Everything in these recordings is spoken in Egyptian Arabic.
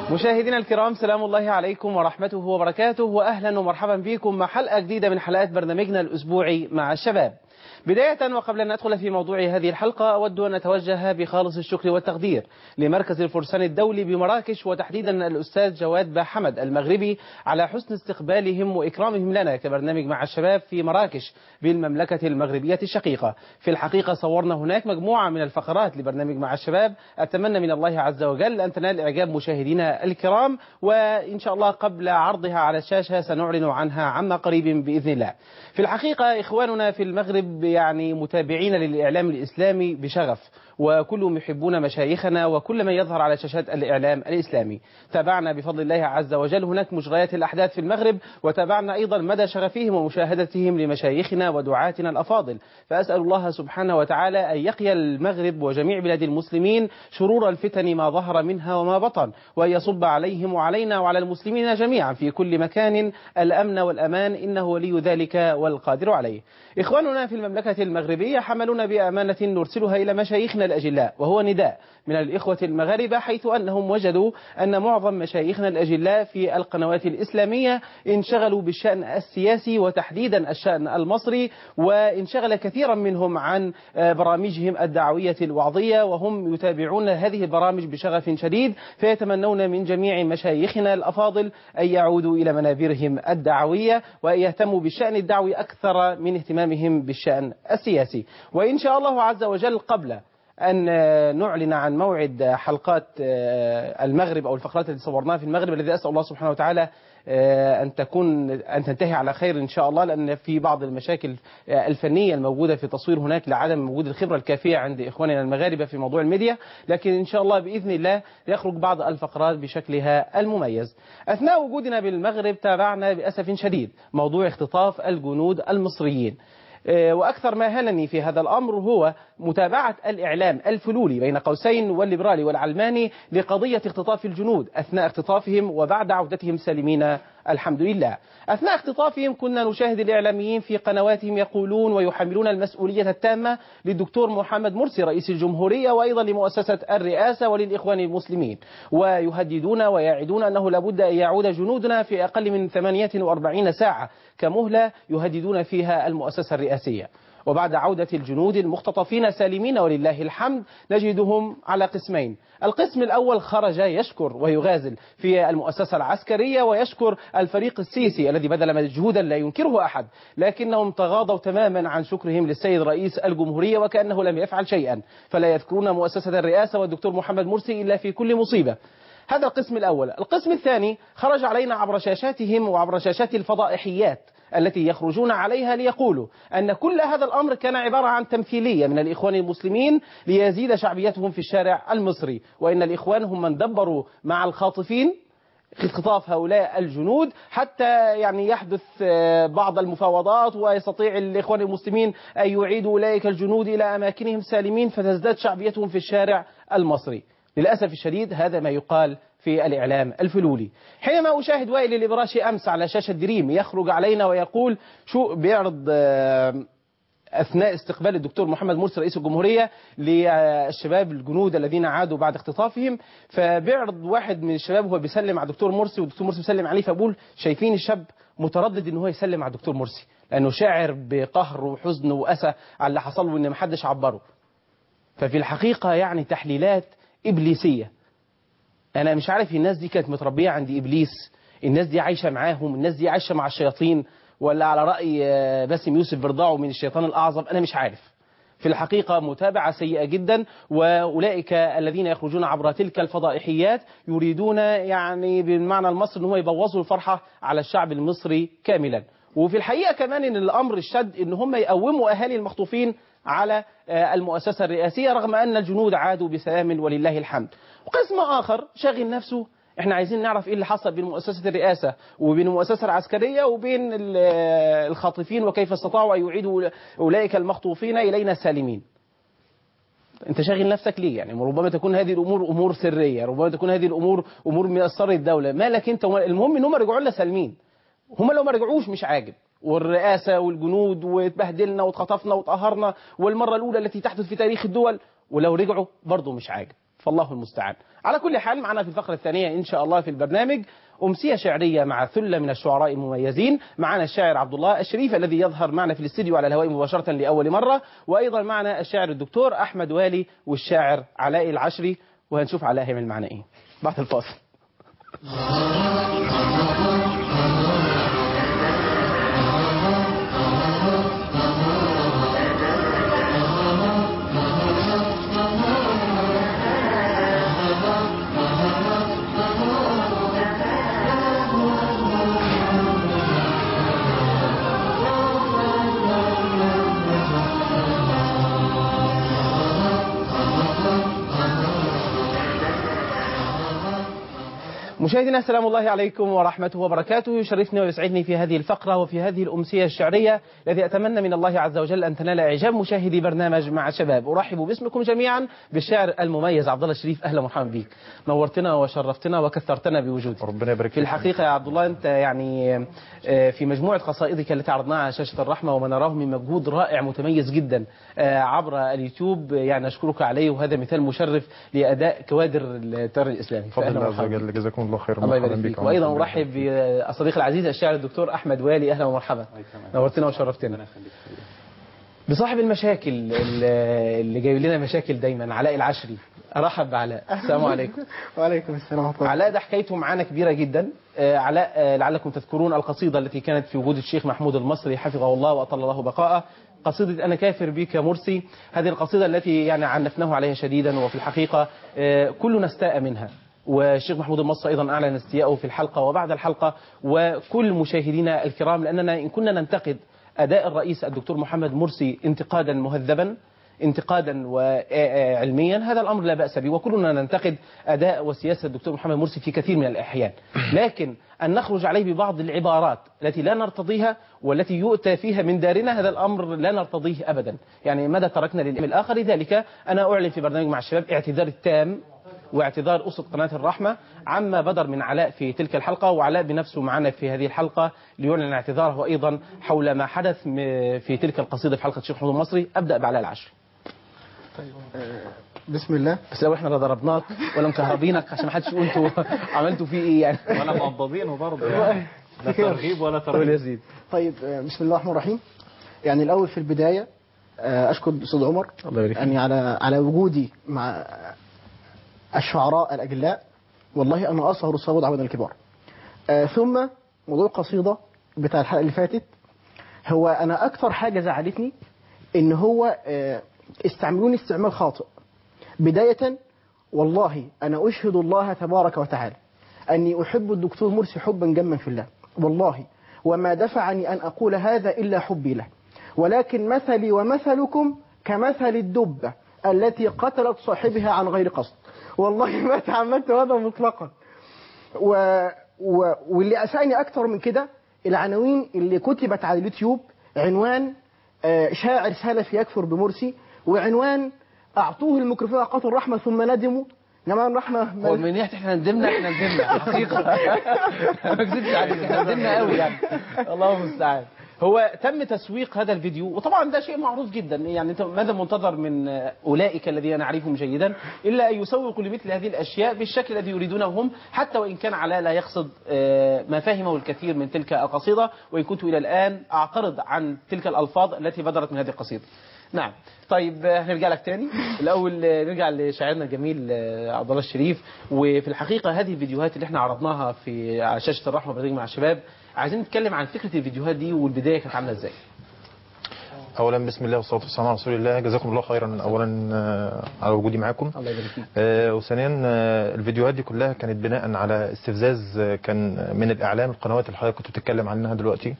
مشاهدينا الكرام سلام الله عليكم ورحمته وبركاته واهلا ومرحبا بكم مع حلقه جديده من حلقات برنامجنا الاسبوعي مع الشباب. بداية وقبل أن ندخل في موضوع هذه الحلقة أود أن أتوجه بخالص الشكر والتقدير لمركز الفرسان الدولي بمراكش وتحديدا الأستاذ جواد باحمد المغربي على حسن استقبالهم وإكرامهم لنا كبرنامج مع الشباب في مراكش بالمملكة المغربية الشقيقة في الحقيقة صورنا هناك مجموعة من الفقرات لبرنامج مع الشباب أتمنى من الله عز وجل أن تنال إعجاب مشاهدينا الكرام وإن شاء الله قبل عرضها على الشاشة سنعلن عنها عما قريب بإذن الله في الحقيقة إخواننا في المغرب يعني متابعين للإعلام الإسلامي بشغف وكلهم يحبون مشايخنا وكل من يظهر على شاشات الإعلام الإسلامي تابعنا بفضل الله عز وجل هناك مجريات الأحداث في المغرب وتابعنا أيضا مدى شغفهم ومشاهدتهم لمشايخنا ودعاتنا الأفاضل فأسأل الله سبحانه وتعالى أن يقي المغرب وجميع بلاد المسلمين شرور الفتن ما ظهر منها وما بطن وأن يصب عليهم وعلينا وعلى المسلمين جميعا في كل مكان الأمن والأمان إنه ولي ذلك والقادر عليه إخواننا في المملكة المغربية حملونا بأمانة نرسلها إلى مشايخنا الأجلاء وهو نداء من الإخوة المغاربة حيث أنهم وجدوا أن معظم مشايخنا الأجلاء في القنوات الإسلامية انشغلوا بالشأن السياسي وتحديدا الشأن المصري وانشغل كثيرا منهم عن برامجهم الدعوية الوعظية وهم يتابعون هذه البرامج بشغف شديد فيتمنون من جميع مشايخنا الأفاضل أن يعودوا إلى منابرهم الدعوية وأن يهتموا بالشأن الدعوي أكثر من اهتمامهم بالشأن السياسي وإن شاء الله عز وجل قبل أن نعلن عن موعد حلقات المغرب أو الفقرات التي صورناها في المغرب الذي أسأل الله سبحانه وتعالى أن تكون أن تنتهي على خير إن شاء الله لأن في بعض المشاكل الفنية الموجودة في التصوير هناك لعدم وجود الخبرة الكافية عند إخواننا المغاربة في موضوع الميديا لكن إن شاء الله بإذن الله يخرج بعض الفقرات بشكلها المميز أثناء وجودنا بالمغرب تابعنا بأسف شديد موضوع اختطاف الجنود المصريين وأكثر ما هلني في هذا الأمر هو متابعة الإعلام الفلولي بين قوسين والليبرالي والعلماني لقضية اختطاف الجنود أثناء اختطافهم وبعد عودتهم سالمين الحمد لله أثناء اختطافهم كنا نشاهد الإعلاميين في قنواتهم يقولون ويحملون المسؤولية التامة للدكتور محمد مرسي رئيس الجمهورية وأيضا لمؤسسة الرئاسة وللإخوان المسلمين ويهددون ويعدون أنه لابد أن يعود جنودنا في أقل من 48 ساعة كمهلة يهددون فيها المؤسسة الرئاسية وبعد عودة الجنود المختطفين سالمين ولله الحمد نجدهم على قسمين القسم الأول خرج يشكر ويغازل في المؤسسة العسكرية ويشكر الفريق السيسي الذي بذل مجهودا لا ينكره أحد لكنهم تغاضوا تماما عن شكرهم للسيد رئيس الجمهورية وكأنه لم يفعل شيئا فلا يذكرون مؤسسة الرئاسة والدكتور محمد مرسي إلا في كل مصيبة هذا القسم الأول القسم الثاني خرج علينا عبر شاشاتهم وعبر شاشات الفضائحيات التي يخرجون عليها ليقولوا أن كل هذا الأمر كان عبارة عن تمثيلية من الإخوان المسلمين ليزيد شعبيتهم في الشارع المصري وإن الإخوان هم من دبروا مع الخاطفين اختطاف هؤلاء الجنود حتى يعني يحدث بعض المفاوضات ويستطيع الإخوان المسلمين أن يعيدوا أولئك الجنود إلى أماكنهم سالمين فتزداد شعبيتهم في الشارع المصري للأسف الشديد هذا ما يقال في الإعلام الفلولي حينما أشاهد وائل الإبراشي أمس على شاشة دريم يخرج علينا ويقول شو بيعرض أثناء استقبال الدكتور محمد مرسي رئيس الجمهورية للشباب الجنود الذين عادوا بعد اختطافهم فبيعرض واحد من الشباب وهو بيسلم على الدكتور مرسي والدكتور مرسي بيسلم عليه فبقول شايفين الشاب متردد ان هو يسلم على الدكتور مرسي لأنه شاعر بقهر وحزن وأسى على اللي حصل له وإن محدش عبره ففي الحقيقة يعني تحليلات إبليسية أنا مش عارف الناس دي كانت متربية عند إبليس الناس دي عايشة معاهم الناس دي عايشة مع الشياطين ولا على رأي باسم يوسف برضاعه من الشيطان الأعظم أنا مش عارف في الحقيقة متابعة سيئة جدا وأولئك الذين يخرجون عبر تلك الفضائحيات يريدون يعني بالمعنى المصري أنهم يبوظوا الفرحة على الشعب المصري كاملا وفي الحقيقة كمان أن الأمر الشد أن هم يقوموا أهالي المخطوفين على المؤسسة الرئاسية رغم أن الجنود عادوا بسلام ولله الحمد وقسم آخر شاغل نفسه احنا عايزين نعرف ايه اللي حصل بين مؤسسة الرئاسة وبين المؤسسة العسكرية وبين الخاطفين وكيف استطاعوا أن يعيدوا أولئك المخطوفين إلينا سالمين انت شاغل نفسك ليه يعني ربما تكون هذه الامور امور سريه ربما تكون هذه الامور امور من اسرار الدوله مالك انت المهم ان هم رجعوا لنا سالمين هم لو ما رجعوش مش عاجب والرئاسة والجنود واتبهدلنا واتخطفنا واتقهرنا والمرة الأولى التي تحدث في تاريخ الدول ولو رجعوا برضه مش عاجب فالله المستعان على كل حال معنا في الفقرة الثانية إن شاء الله في البرنامج أمسية شعرية مع ثلة من الشعراء المميزين معنا الشاعر عبد الله الشريف الذي يظهر معنا في الاستديو على الهواء مباشرة لأول مرة وأيضا معنا الشاعر الدكتور أحمد والي والشاعر علاء العشري وهنشوف علاء هيعمل معنا إيه بعد الفاصل مشاهدينا السلام الله عليكم ورحمته وبركاته يشرفني ويسعدني في هذه الفقرة وفي هذه الأمسية الشعرية الذي أتمنى من الله عز وجل أن تنال إعجاب مشاهدي برنامج مع شباب أرحب باسمكم جميعا بالشاعر المميز عبد الله الشريف أهلا ومرحبا بك نورتنا وشرفتنا وكثرتنا بوجودك ربنا يبارك في الحقيقة يا عبد الله أنت يعني في مجموعة قصائدك التي عرضناها على شاشة الرحمة وما نراه من مجهود رائع متميز جدا عبر اليوتيوب يعني أشكرك عليه وهذا مثال مشرف لأداء كوادر التيار الإسلامي فضل الله عز وجل جزاكم الله خيرا الله يبارك فيك وايضا ارحب بالصديق العزيز الشاعر الدكتور احمد والي اهلا ومرحبا نورتنا وشرفتنا بصاحب المشاكل اللي جايب لنا مشاكل دايما علاء العشري ارحب بعلاء السلام عليكم وعليكم السلام ورحمه الله علاء ده حكايته معانا كبيره جدا علاء لعلكم تذكرون القصيده التي كانت في وجود الشيخ محمود المصري حفظه الله واطل الله بقاءه قصيدة أنا كافر بك مرسي هذه القصيدة التي يعني عنفناه عليها شديدا وفي الحقيقة كلنا استاء منها والشيخ محمود المصري أيضا أعلن استياءه في الحلقة وبعد الحلقة وكل مشاهدينا الكرام لأننا إن كنا ننتقد أداء الرئيس الدكتور محمد مرسي انتقادا مهذبا انتقادا وعلميا هذا الأمر لا بأس به وكلنا ننتقد أداء وسياسة الدكتور محمد مرسي في كثير من الأحيان لكن أن نخرج عليه ببعض العبارات التي لا نرتضيها والتي يؤتى فيها من دارنا هذا الأمر لا نرتضيه أبدا يعني ماذا تركنا للإم الآخر لذلك أنا أعلن في برنامج مع الشباب اعتذار التام واعتذار أسد قناة الرحمة عما بدر من علاء في تلك الحلقة وعلاء بنفسه معنا في هذه الحلقة ليعلن اعتذاره أيضا حول ما حدث في تلك القصيدة في حلقة الشيخ محمود المصري أبدأ بعلاء العشري طيب بسم الله بس لو احنا لا ضربناك ولا مكهربينك عشان ما حدش يقول انتوا عملتوا فيه ايه يعني ولا مقبضينه برضه يعني لا ترغيب ولا قول يا ترهيب سيدي طيب بسم الله الرحمن الرحيم يعني الأول في البداية أشكر الأستاذ عمر الله يبارك فيك. يعني على على وجودي مع الشعراء الأجلاء والله أنا أصهر الصوت عبد الكبار آه، ثم موضوع القصيدة بتاع الحلقة اللي فاتت هو أنا أكثر حاجة زعلتني إن هو آه، استعملوني استعمال خاطئ بداية والله أنا أشهد الله تبارك وتعالى أني أحب الدكتور مرسي حبا جما في الله والله وما دفعني أن أقول هذا إلا حبي له ولكن مثلي ومثلكم كمثل الدبة التي قتلت صاحبها عن غير قصد والله ما تعمدت هذا مطلقا و... و... واللي أسأني أكثر من كده العناوين اللي كتبت على اليوتيوب عنوان آه، شاعر سلفي يكفر بمرسي وعنوان أعطوه الميكروفون قطر الرحمة ثم ندموا إنما الرحمة هو من ناحيه احنا ندمنا احنا ندمنا حقيقه ما اكذبش عليك احنا ندمنا قوي يعني الله المستعان هو تم تسويق هذا الفيديو وطبعا ده شيء معروف جدا يعني انت ماذا منتظر من اولئك الذين نعرفهم جيدا الا ان يسوقوا لمثل هذه الاشياء بالشكل الذي يريدونه هم حتى وان كان علاء لا يقصد آه، ما فهمه الكثير من تلك القصيده وان كنت الى الان اعترض عن تلك الالفاظ التي بدرت من هذه القصيده نعم طيب آه، هنرجع لك تاني الاول آه، نرجع لشاعرنا الجميل آه، عبد الله الشريف وفي الحقيقه هذه الفيديوهات اللي احنا عرضناها في على شاشه الرحمه برنامج مع الشباب عايزين نتكلم عن فكره الفيديوهات دي والبدايه كانت عامله ازاي اولا بسم الله والصلاه والسلام على رسول الله جزاكم الله خيرا اولا آه، على وجودي معاكم الله يبارك فيك آه، وثانيا آه، الفيديوهات دي كلها كانت بناء على استفزاز آه، كان من الاعلام القنوات اللي حضرتك كنت بتتكلم عنها دلوقتي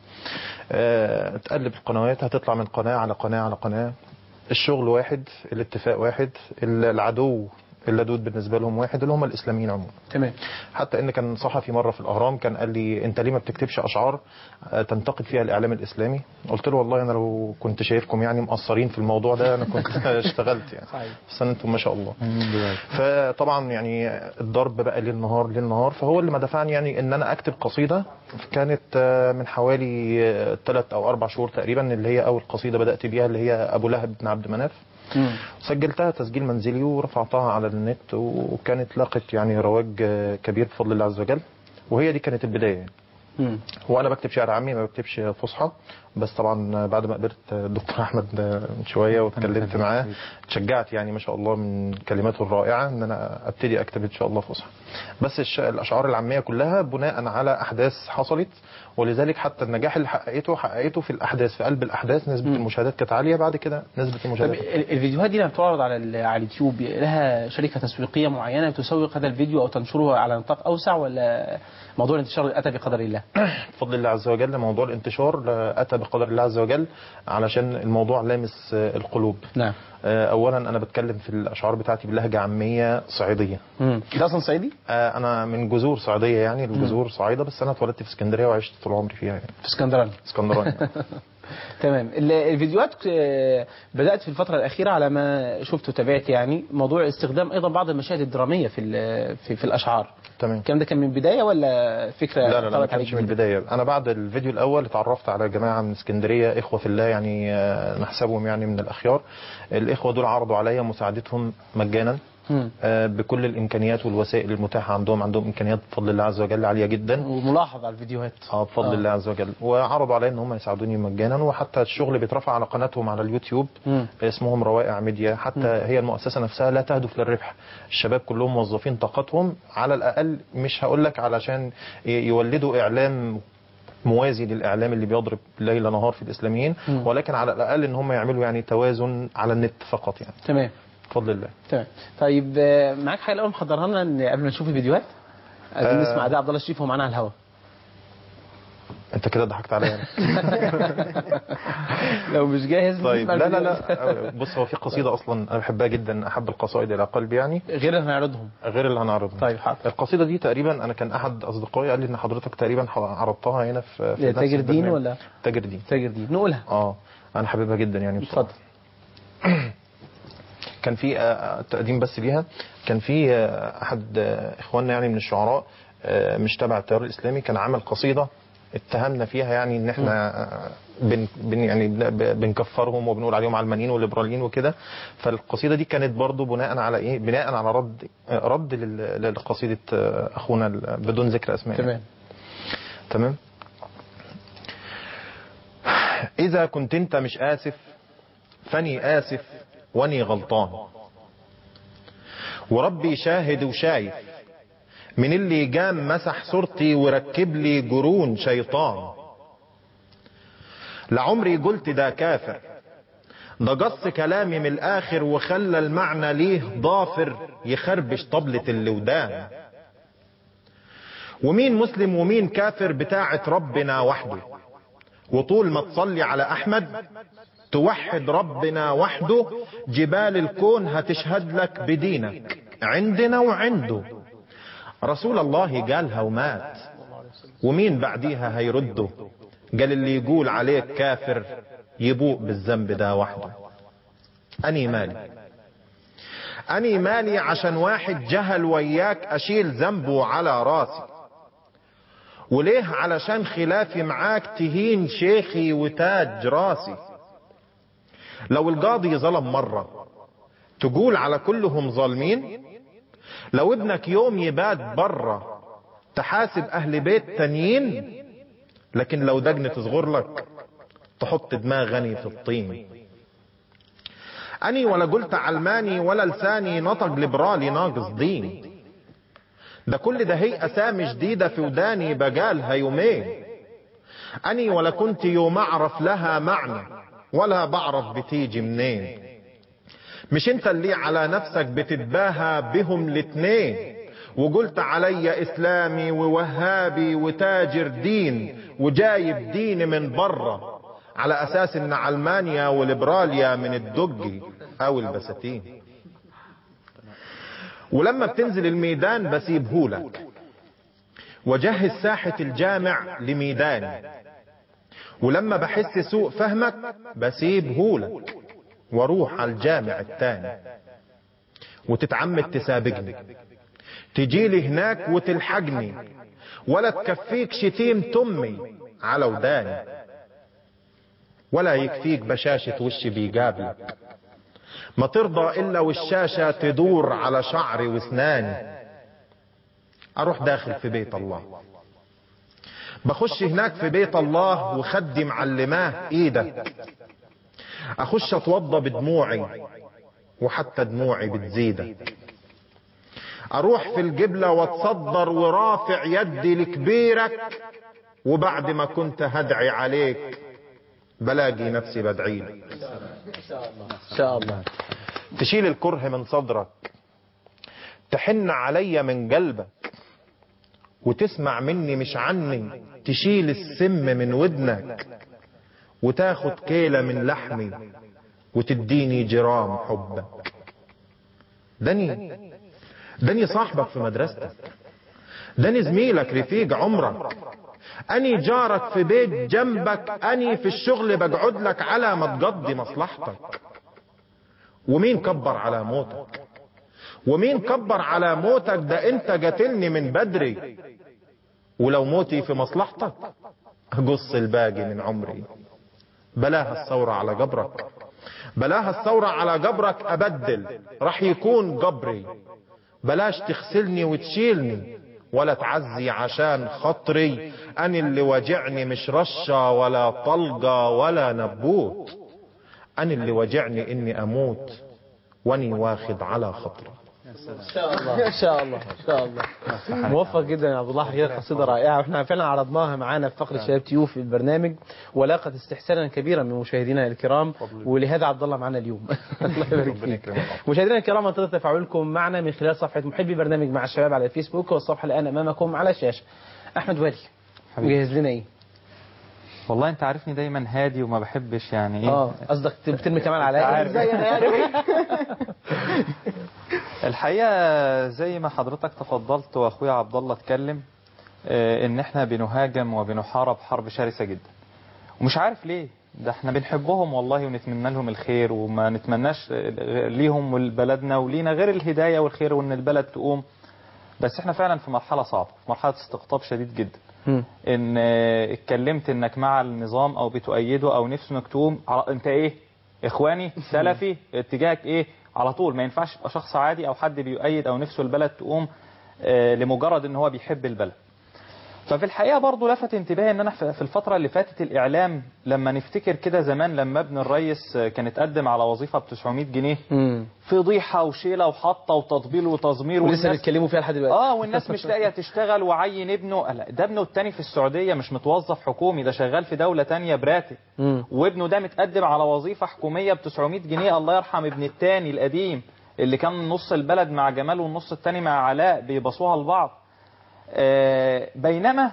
آه، تقلب القنوات هتطلع من قناه على قناه على قناه الشغل واحد الاتفاق واحد العدو اللدود بالنسبه لهم واحد اللي هم الاسلاميين عموما تمام حتى ان كان صحفي مره في الاهرام كان قال لي انت ليه ما بتكتبش اشعار آه، تنتقد فيها الاعلام الاسلامي قلت له والله انا لو كنت شايفكم يعني مقصرين في الموضوع ده انا كنت اشتغلت يعني صحيح. بس انتم ما شاء الله فطبعا يعني الضرب بقى ليل نهار ليل نهار فهو اللي ما دفعني يعني ان انا اكتب قصيده كانت آه، من حوالي ثلاث او اربع شهور تقريبا اللي هي اول قصيده بدات بيها اللي هي ابو لهب بن عبد مناف مم. سجلتها تسجيل منزلي ورفعتها على النت وكانت لاقت يعني رواج آه، كبير بفضل الله عز وجل وهي دي كانت البدايه يعني. مم. وانا بكتب شعر عامي ما بكتبش فصحى بس طبعا بعد ما قابلت الدكتور احمد من شويه واتكلمت معاه اتشجعت يعني ما شاء الله من كلماته الرائعه ان انا ابتدي اكتب ان شاء الله فصحى بس الش- الاشعار العاميه كلها بناء على احداث حصلت ولذلك حتى النجاح اللي حققته حققته في الاحداث في قلب الاحداث نسبه مم. المشاهدات كانت عاليه بعد كده نسبه طب المشاهدات ال- الفيديوهات دي لما بتعرض على ال- على اليوتيوب لها شركه تسويقيه معينه تسوق هذا الفيديو او تنشره على نطاق اوسع ولا موضوع الانتشار اتى بقدر الله؟ بفضل الله عز وجل موضوع الانتشار آه، اتى بقدر الله عز وجل علشان الموضوع لامس آه، القلوب نعم آه، اولا انا بتكلم في الاشعار بتاعتي بلهجه عاميه صعيديه مم. ده اصلا صعيدي؟ آه، انا من جذور صعيديه يعني الجذور صعيده بس انا اتولدت في اسكندريه وعشت طول عمري فيها يعني في اسكندراني اسكندراني تمام ال- الفيديوهات آه، بدات في الفتره الاخيره على ما شفت وتابعت يعني موضوع استخدام ايضا بعض المشاهد الدراميه في ال- في, في الاشعار تمام الكلام ده كان من بدايه ولا فكره لا لا لا ما طرأت عليك كانش من جديدة؟ البدايه انا بعد الفيديو الاول اتعرفت على جماعه من اسكندريه اخوه في الله يعني آه، نحسبهم يعني من الاخيار الاخوه دول عرضوا عليا مساعدتهم مجانا مم. آه، بكل الامكانيات والوسائل المتاحه عندهم عندهم امكانيات بفضل الله عز وجل عاليه جدا وملاحظ على الفيديوهات اه بفضل آه. الله عز وجل وعرضوا علي ان هم يساعدوني مجانا وحتى الشغل بيترفع على قناتهم على اليوتيوب مم. اسمهم روائع ميديا حتى هي المؤسسه نفسها لا تهدف للربح الشباب كلهم موظفين طاقتهم على الاقل مش هقول لك علشان ي- يولدوا اعلام موازي للاعلام اللي بيضرب ليل نهار في الاسلاميين مم. ولكن على الاقل ان هم يعملوا يعني توازن على النت فقط يعني تمام بفضل الله تمام طيب آه، معاك حاجه الاول محضرها لنا إن قبل ما نشوف الفيديوهات عايزين آه. نسمع ده عبد الله الشريف وهو معانا على الهواء انت كده ضحكت عليا لو مش جاهز طيب نسمع لا لا الفيديوهات. لا بص هو في قصيده اصلا انا بحبها جدا احب القصائد الى قلبي يعني غير اللي هنعرضهم غير اللي هنعرضها طيب حاضر القصيده دي تقريبا انا كان احد اصدقائي قال لي ان حضرتك تقريبا ح- عرضتها هنا في, في نفس تاجر دين البرنامج. ولا تاجر دين تاجر دين نقولها اه انا حاببها جدا يعني بصراحه اتفضل كان في آه، تقديم بس ليها كان في آه، احد آه، اخواننا يعني من الشعراء آه، مش تبع التيار الاسلامي كان عمل قصيده اتهمنا فيها يعني ان احنا آه، بن بن يعني بن- ب- بنكفرهم وبنقول عليهم علمانيين وليبراليين وكده فالقصيده دي كانت برضو بناء على ايه بناء على رد آه، رد لل- لقصيده آه، اخونا ال- بدون ذكر اسماء يعني. تمام تمام إذا كنت أنت مش آسف فاني آسف واني غلطان وربي شاهد وشايف من اللي جام مسح صورتي وركب لي جرون شيطان لعمري قلت ده كافر ده قص كلامي من الآخر وخلى المعنى ليه ضافر يخربش طبلة اللودان ومين مسلم ومين كافر بتاعة ربنا وحده وطول ما تصلي على أحمد توحد ربنا وحده جبال الكون هتشهد لك بدينك عندنا وعنده رسول الله قالها ومات ومين بعديها هيرده قال اللي يقول عليك كافر يبوء بالذنب ده وحده أني مالي أني مالي عشان واحد جهل وياك أشيل ذنبه على راسي وليه علشان خلافي معاك تهين شيخي وتاج راسي لو القاضي ظلم مرة تقول على كلهم ظالمين لو ابنك يوم يبات برا تحاسب اهل بيت تانيين لكن لو دجن تصغر لك تحط دماغني في الطين اني ولا قلت علماني ولا لساني نطق ليبرالي ناقص دين ده كل ده هي اسامي جديدة في وداني بقالها يومين اني ولا كنت يوم اعرف لها معنى ولا بعرف بتيجي منين مش انت اللي على نفسك بتتباهى بهم الاتنين وقلت علي اسلامي ووهابي وتاجر دين وجايب دين من بره على اساس ان علمانيا وليبراليا من الدقي او البساتين ولما بتنزل الميدان بسيبهولك وجهز ساحة الجامع لميداني ولما بحس سوء فهمك بسيبهولك واروح على الجامع التاني وتتعمد تسابقني تجيلي هناك وتلحقني ولا تكفيك شتيم تمي على وداني ولا يكفيك بشاشة وشي بيقابلك ما ترضى إلا والشاشة تدور على شعري واسناني أروح داخل في بيت الله بخش هناك في بيت الله وخدي معلماه ايدك اخش اتوضى بدموعي وحتى دموعي بتزيدك اروح في القبلة واتصدر ورافع يدي لكبيرك وبعد ما كنت هدعي عليك بلاقي نفسي بدعي لك ان شاء الله تشيل الكره من صدرك تحن عليا من قلبك وتسمع مني مش عني تشيل السم من ودنك وتاخد كيلة من لحمي وتديني جرام حبك دني دني صاحبك في مدرستك دني زميلك رفيق عمرك أني جارك في بيت جنبك أني في الشغل بقعد لك على ما تقضي مصلحتك ومين كبر على موتك ومين كبر على موتك ده انت قتلني من بدري ولو موتي في مصلحتك قص الباقي من عمري بلاها الثورة على قبرك بلاها الثورة على قبرك أبدل رح يكون قبري بلاش تغسلني وتشيلني ولا تعزي عشان خطري أنا اللي وجعني مش رشة ولا طلقة ولا نبوت أنا اللي وجعني إني أموت واني واخد على خطري ان شاء الله ان شاء الله ان شاء الله موفق جدا يا عبد الله حقيقه قصيده رائعه واحنا فعلا عرضناها معانا في فقره شباب تيوف في البرنامج ولاقت استحسانا كبيرا من مشاهدينا الكرام ولهذا عبد الله معنا اليوم الله يبارك فيك مشاهدينا الكرام انتظر تفاعلكم معنا من خلال صفحه محبي برنامج مع الشباب على الفيسبوك والصفحه الان امامكم على الشاشه احمد والي جهز لنا ايه والله انت عارفني دايما هادي وما بحبش يعني ايه اه قصدك بترمي كمان عليا عارف. ازاي انا يعني الحقيقه زي ما حضرتك تفضلت واخويا عبد الله اتكلم آه، ان احنا بنهاجم وبنحارب حرب شرسه جدا ومش عارف ليه ده احنا بنحبهم والله ونتمنى لهم الخير وما نتمناش آه، ليهم ولبلدنا ولينا غير الهدايه والخير وان البلد تقوم بس احنا فعلا في مرحله صعبه في مرحله استقطاب شديد جدا مم. ان آه، اتكلمت انك مع النظام او بتؤيده او نفسه انك تقوم على- انت ايه اخواني سلفي اتجاهك ايه على طول ما ينفعش تبقى شخص عادي او حد بيؤيد او نفسه البلد تقوم آه، لمجرد ان هو بيحب البلد ففي الحقيقة برضو لفت انتباهي ان انا في في الفترة اللي فاتت الاعلام لما نفتكر كده زمان لما ابن الريس آه، كان اتقدم على وظيفة ب 900 جنيه مم. فضيحة وشيلة وحطة وتطبيل وتزمير ولسه والناس- بيتكلموا فيها لحد دلوقتي اه والناس مش لاقيه تشتغل وعين ابنه لا ده ابنه التاني في السعوديه مش متوظف حكومي ده شغال في دوله تانية براتب مم. وابنه ده متقدم على وظيفه حكوميه ب 900 جنيه الله يرحم ابن التاني القديم اللي كان نص البلد مع جمال والنص التاني مع علاء بيبصوها لبعض آه بينما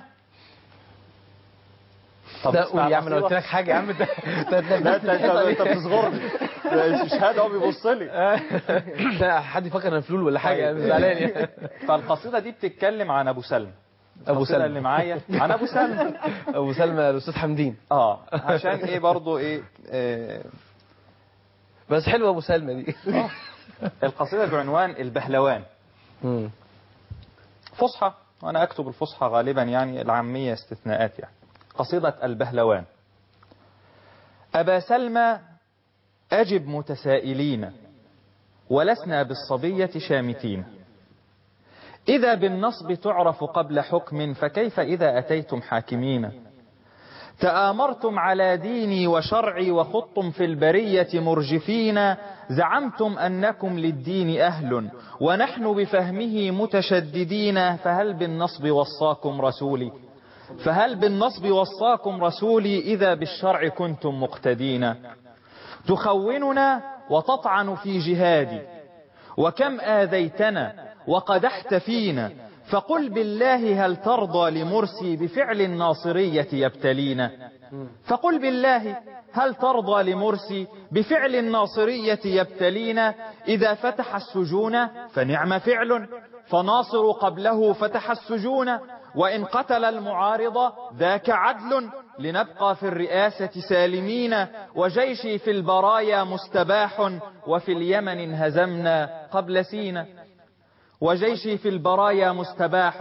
طب لا اسمع قول يا عم انا القصيدة. قلت لك حاجه يا عم انت لا انت انت انت بتصغرني ده شهاده هو بيبص لي لا حد يفكر انا فلول ولا حاجه طيب. انا زعلان يعني. فالقصيده دي بتتكلم عن ابو سلمى ابو القصيدة سلمى اللي معايا عن ابو سلمى ابو سلمى الاستاذ حمدين اه عشان ايه برضو ايه آه بس حلوه ابو سلمى دي القصيدة بعنوان البهلوان مم. فصحى وانا اكتب الفصحى غالبا يعني العامية استثناءات يعني قصيدة البهلوان ابا سلمى اجب متسائلين ولسنا بالصبية شامتين إذا بالنصب تعرف قبل حكم فكيف إذا أتيتم حاكمين تآمرتم على ديني وشرعي وخضتم في البرية مرجفين زعمتم أنكم للدين أهل ونحن بفهمه متشددين فهل بالنصب وصاكم رسولي فهل بالنصب وصاكم رسولي إذا بالشرع كنتم مقتدين تخوننا وتطعن في جهادي وكم آذيتنا وقدحت فينا فقل بالله هل ترضى لمرسي بفعل الناصرية يبتلينا فقل بالله هل ترضى لمرسي بفعل الناصرية يبتلينا إذا فتح السجون فنعم فعل فناصر قبله فتح السجون وإن قتل المعارض ذاك عدل لنبقى في الرئاسة سالمين وجيشي في البرايا مستباح وفي اليمن انهزمنا قبل سينا وجيشي في البرايا مستباح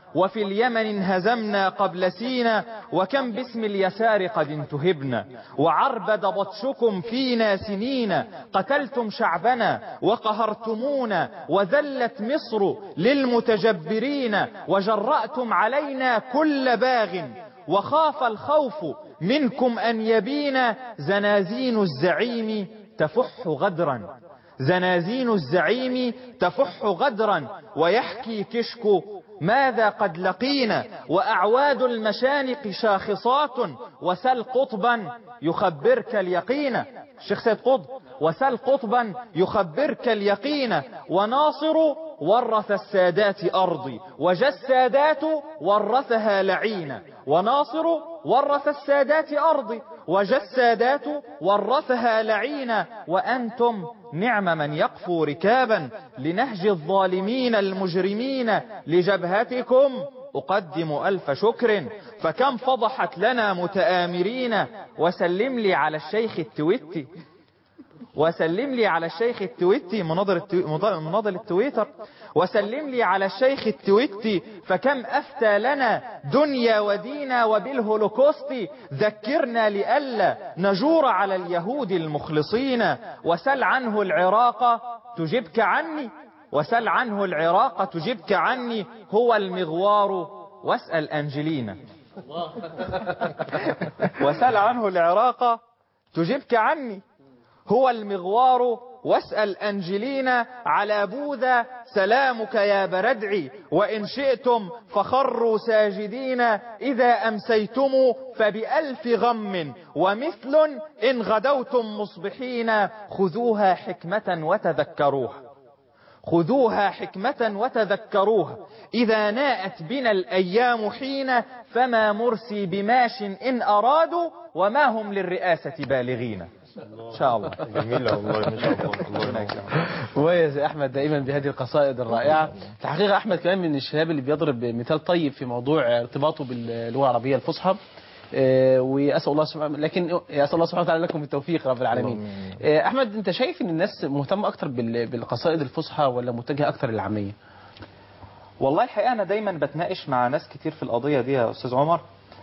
وفي اليمن انهزمنا قبل سينا وكم باسم اليسار قد انتهبنا وعربد بطشكم فينا سنين قتلتم شعبنا وقهرتمونا وذلت مصر للمتجبرين وجرأتم علينا كل باغ وخاف الخوف منكم أن يبين زنازين الزعيم تفح غدرا زنازين الزعيم تفح غدرا ويحكي كشك ماذا قد لقينا وأعواد المشانق شاخصات وسل قطبا يخبرك اليقين الشيخ سيد قطب وسل قطبا يخبرك اليقين وناصر ورث السادات أرضي وجا السادات ورثها لعينا وناصر ورث السادات أرضي وجا السادات ورثها لعينا وأنتم نعم من يقفو ركابا لنهج الظالمين المجرمين لجبهتكم أقدم ألف شكر فكم فضحت لنا متآمرين وسلم لي على الشيخ التويتي وسلم لي على الشيخ التويتي مناظر التو... مناظر التويتر وسلم لي على الشيخ التويتي فكم أفتى لنا دنيا ودينا وبالهولوكوست ذكرنا لئلا نجور على اليهود المخلصين وسل عنه العراق تجبك عني وسل عنه العراق تجبك عني هو المغوار واسأل أنجلينا وسل عنه العراق تجبك عني هو المغوار واسأل أنجلينا على بوذا سلامك يا بردعي وإن شئتم فخروا ساجدين إذا أمسيتم فبألف غم ومثل إن غدوتم مصبحين خذوها حكمة وتذكروها خذوها حكمة وتذكروها إذا ناءت بنا الأيام حين فما مرسي بماش إن أرادوا وما هم للرئاسة بالغين إن شاء الله جميلة والله ما شاء الله الله ينور. مميز يا احمد دائما بهذه القصائد الرائعه الحقيقه احمد كمان من الشباب اللي بيضرب مثال طيب في موضوع ارتباطه باللغه العربيه الفصحى آه، واسال الله سبحانه لكن اسال الله سبحانه وتعالى لكم بالتوفيق رب العالمين آه، احمد انت شايف ان الناس مهتمه اكتر بال- بالقصائد الفصحى ولا متجهه اكتر للعاميه والله الحقيقة أنا دايما بتناقش مع ناس كتير في القضية دي يا أستاذ عمر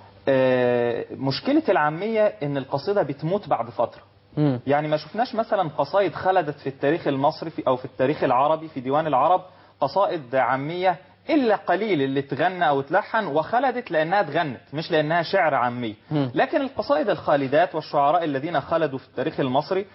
آه، مشكلة العامية إن القصيدة بتموت بعد فترة مم. يعني ما شفناش مثلا قصائد خلدت في التاريخ المصري في أو في التاريخ العربي في ديوان العرب قصائد عامية إلا قليل اللي تغنى أو تلحن وخلدت لأنها تغنت مش لأنها شعر عامي مم. لكن القصائد الخالدات والشعراء الذين خلدوا في التاريخ المصري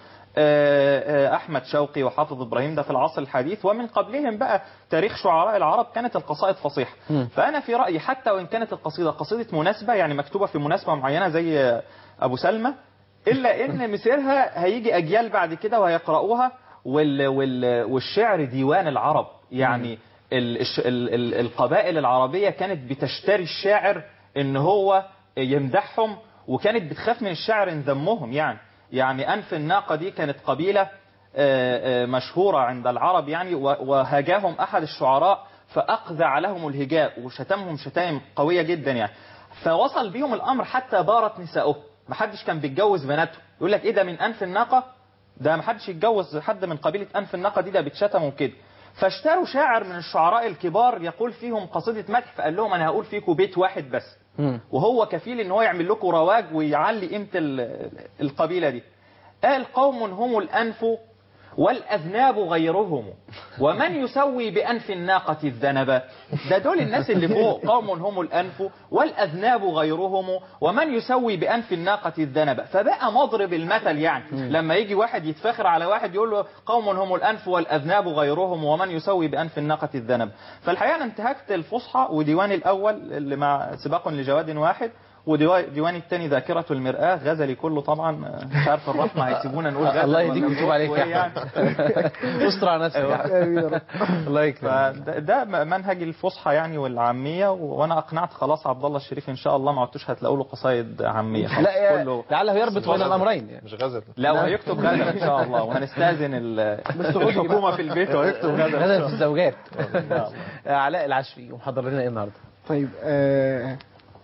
آه، آه، أحمد شوقي وحافظ إبراهيم ده في العصر الحديث ومن قبلهم بقى تاريخ شعراء العرب كانت القصائد فصيحة مم. فأنا في رأيي حتى وإن كانت القصيدة قصيدة مناسبة يعني مكتوبة في مناسبة معينة زي آه، أبو سلمى إلا إن مسيرها هيجي أجيال بعد كده وهيقرأوها وال وال والشعر ديوان العرب يعني ال الش- ال ال القبائل العربية كانت بتشتري الشاعر إن هو يمدحهم وكانت بتخاف من الشعر إن ذمهم يعني يعني أنف الناقة دي كانت قبيلة آه، آه، مشهورة عند العرب يعني و- وهاجاهم أحد الشعراء فأقذع لهم الهجاء وشتمهم شتائم قوية جدا يعني فوصل بيهم الأمر حتى بارت نساؤه محدش كان بيتجوز بناته يقول لك إيه ده من أنف الناقة ده محدش يتجوز حد من قبيلة أنف الناقة دي ده بيتشتموا كده فاشتروا شاعر من الشعراء الكبار يقول فيهم قصيدة مدح فقال لهم أنا هقول فيكم بيت واحد بس مم. وهو كفيل ان هو يعمل لكم رواج ويعلي قيمه ال- القبيله دي قال قوم هم الانف والاذناب غيرهم ومن يسوي بانف الناقه الذنب ده دول الناس اللي فوق قوم هم الانف والاذناب غيرهم ومن يسوي بانف الناقه الذنب فبقى مضرب المثل يعني لما يجي واحد يتفخر على واحد يقول له قوم هم الانف والاذناب غيرهم ومن يسوي بانف الناقه الذنب فالحقيقه انا انتهكت الفصحى وديواني الاول اللي مع سباق لجواد واحد وديواني الثاني ذاكرة المرآة غزلي كله طبعا مش عارف الرحمة هيسيبونا نقول غزل الله ولا يهديك نقول ويتوب عليك وإيه يا يعني. احمد استر على نفسك يا أحمد. آمين يا رب. الله يكرمك فده ده منهج الفصحى يعني والعامية وانا اقنعت خلاص عبد الله الشريف ان شاء الله ما عدتوش هتلاقوا له قصايد عامية خلاص لا يا- كله لعله يربط بين الامرين يعني. مش غزل لا وهيكتب غزل ان شاء الله وهنستاذن ال- الحكومة في البيت وهيكتب غزل إن هذا شاء في الله. الزوجات إن شاء الله. علاء العشري ومحضر لنا ايه النهارده طيب آه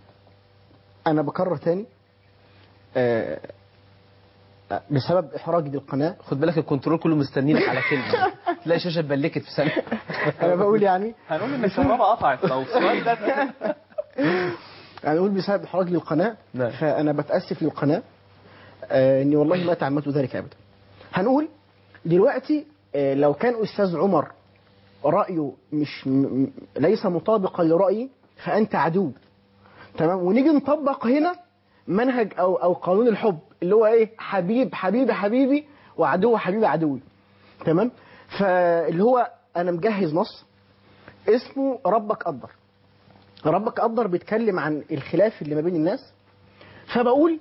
انا بكرر تاني آه بسبب احراجي للقناه خد بالك الكنترول كله مستنينك على كلمه تلاقي شاشه اتبلكت في ثانيه انا بقول يعني هنقول ان الكهرباء قطعت لو السؤال ده يعني اقول بسبب احراج للقناه نعم. فانا بتاسف للقناه آه اني والله ما تعمدت ذلك ابدا هنقول دلوقتي آه لو كان استاذ عمر رايه مش م- م- ليس مطابقا لرايي فانت عدو تمام ونيجي نطبق هنا منهج او او قانون الحب اللي هو ايه حبيب حبيبي حبيبي وعدو حبيبي عدوي تمام فاللي هو انا مجهز نص اسمه ربك قدر ربك قدر بيتكلم عن الخلاف اللي ما بين الناس فبقول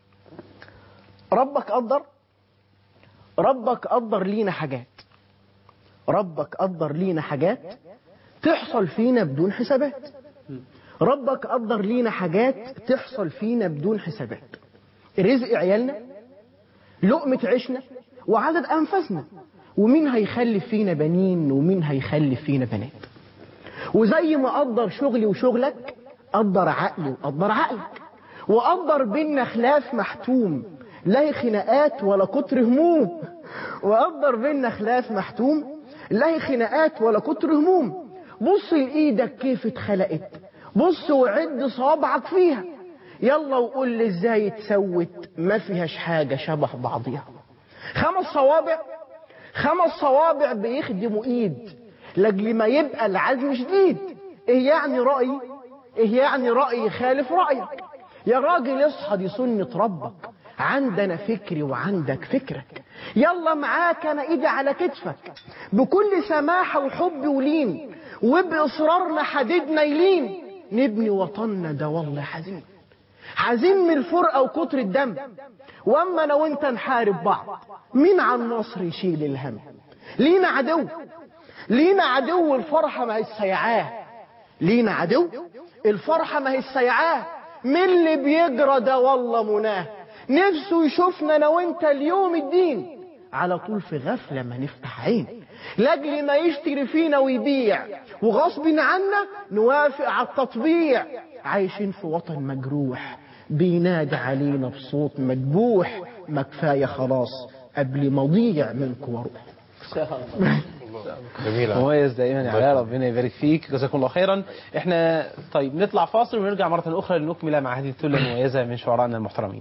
ربك قدر ربك قدر لينا حاجات ربك قدر لينا حاجات تحصل فينا بدون حسابات ربك قدر لينا حاجات تحصل فينا بدون حسابات رزق عيالنا لقمة عيشنا وعدد أنفاسنا ومين هيخلف فينا بنين ومين هيخلف فينا بنات وزي ما قدر شغلي وشغلك قدر عقلي وقدر عقلك وقدر بينا خلاف محتوم لا خناقات ولا كتر هموم وقدر بينا خلاف محتوم لا خناقات ولا كتر هموم بص لإيدك كيف اتخلقت بص وعد صوابعك فيها يلا وقول لي ازاي اتسوت ما فيهاش حاجة شبه بعضيها خمس صوابع خمس صوابع بيخدموا ايد لاجل ما يبقى العزم شديد ايه يعني رأي ايه يعني رأي يخالف رأيك يا راجل اصحى دي سنة ربك عندنا فكري وعندك فكرك يلا معاك انا ايدي على كتفك بكل سماحة وحب ولين وبإصرارنا حددنا يلين نبني وطننا ده والله حزين حزين من الفرقة وكتر الدم واما انا وانت نحارب بعض مين عن مصر يشيل الهم لينا عدو لينا عدو الفرحة ما هي السيعاه لينا عدو الفرحة ما هي السيعاه من اللي بيجرى ده والله مناه نفسه يشوفنا انا وانت اليوم الدين على طول في غفلة ما نفتح عين لاجل ما يشتري فينا ويبيع وغصب عنا نوافق على التطبيع عايشين في وطن مجروح بينادي علينا بصوت مدبوح ما كفاية خلاص قبل ما اضيع منكم واروح جميلة مميز دائما يا علاء ربنا يبارك فيك جزاكم الله خيرا احنا طيب نطلع فاصل ونرجع مرة أخرى لنكمل مع هذه الثلة المميزة من شعرائنا المحترمين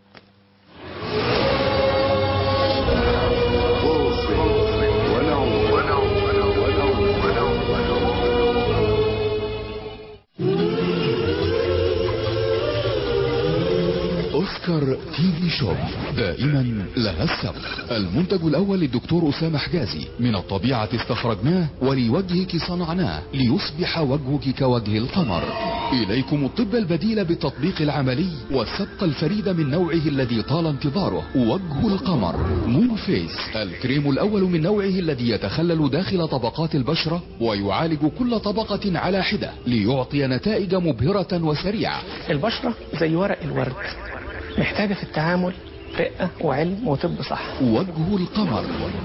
اوسكار تي في شوب دائما لها السبق المنتج الاول للدكتور اسامه حجازي من الطبيعه استخرجناه ولوجهك صنعناه ليصبح وجهك كوجه القمر اليكم الطب البديل بالتطبيق العملي والسبق الفريد من نوعه الذي طال انتظاره وجه القمر مون فيس الكريم الاول من نوعه الذي يتخلل داخل طبقات البشره ويعالج كل طبقه على حده ليعطي نتائج مبهره وسريعه البشرة زي ورق الورد محتاجة في التعامل رقة وعلم وطب صح وجه القمر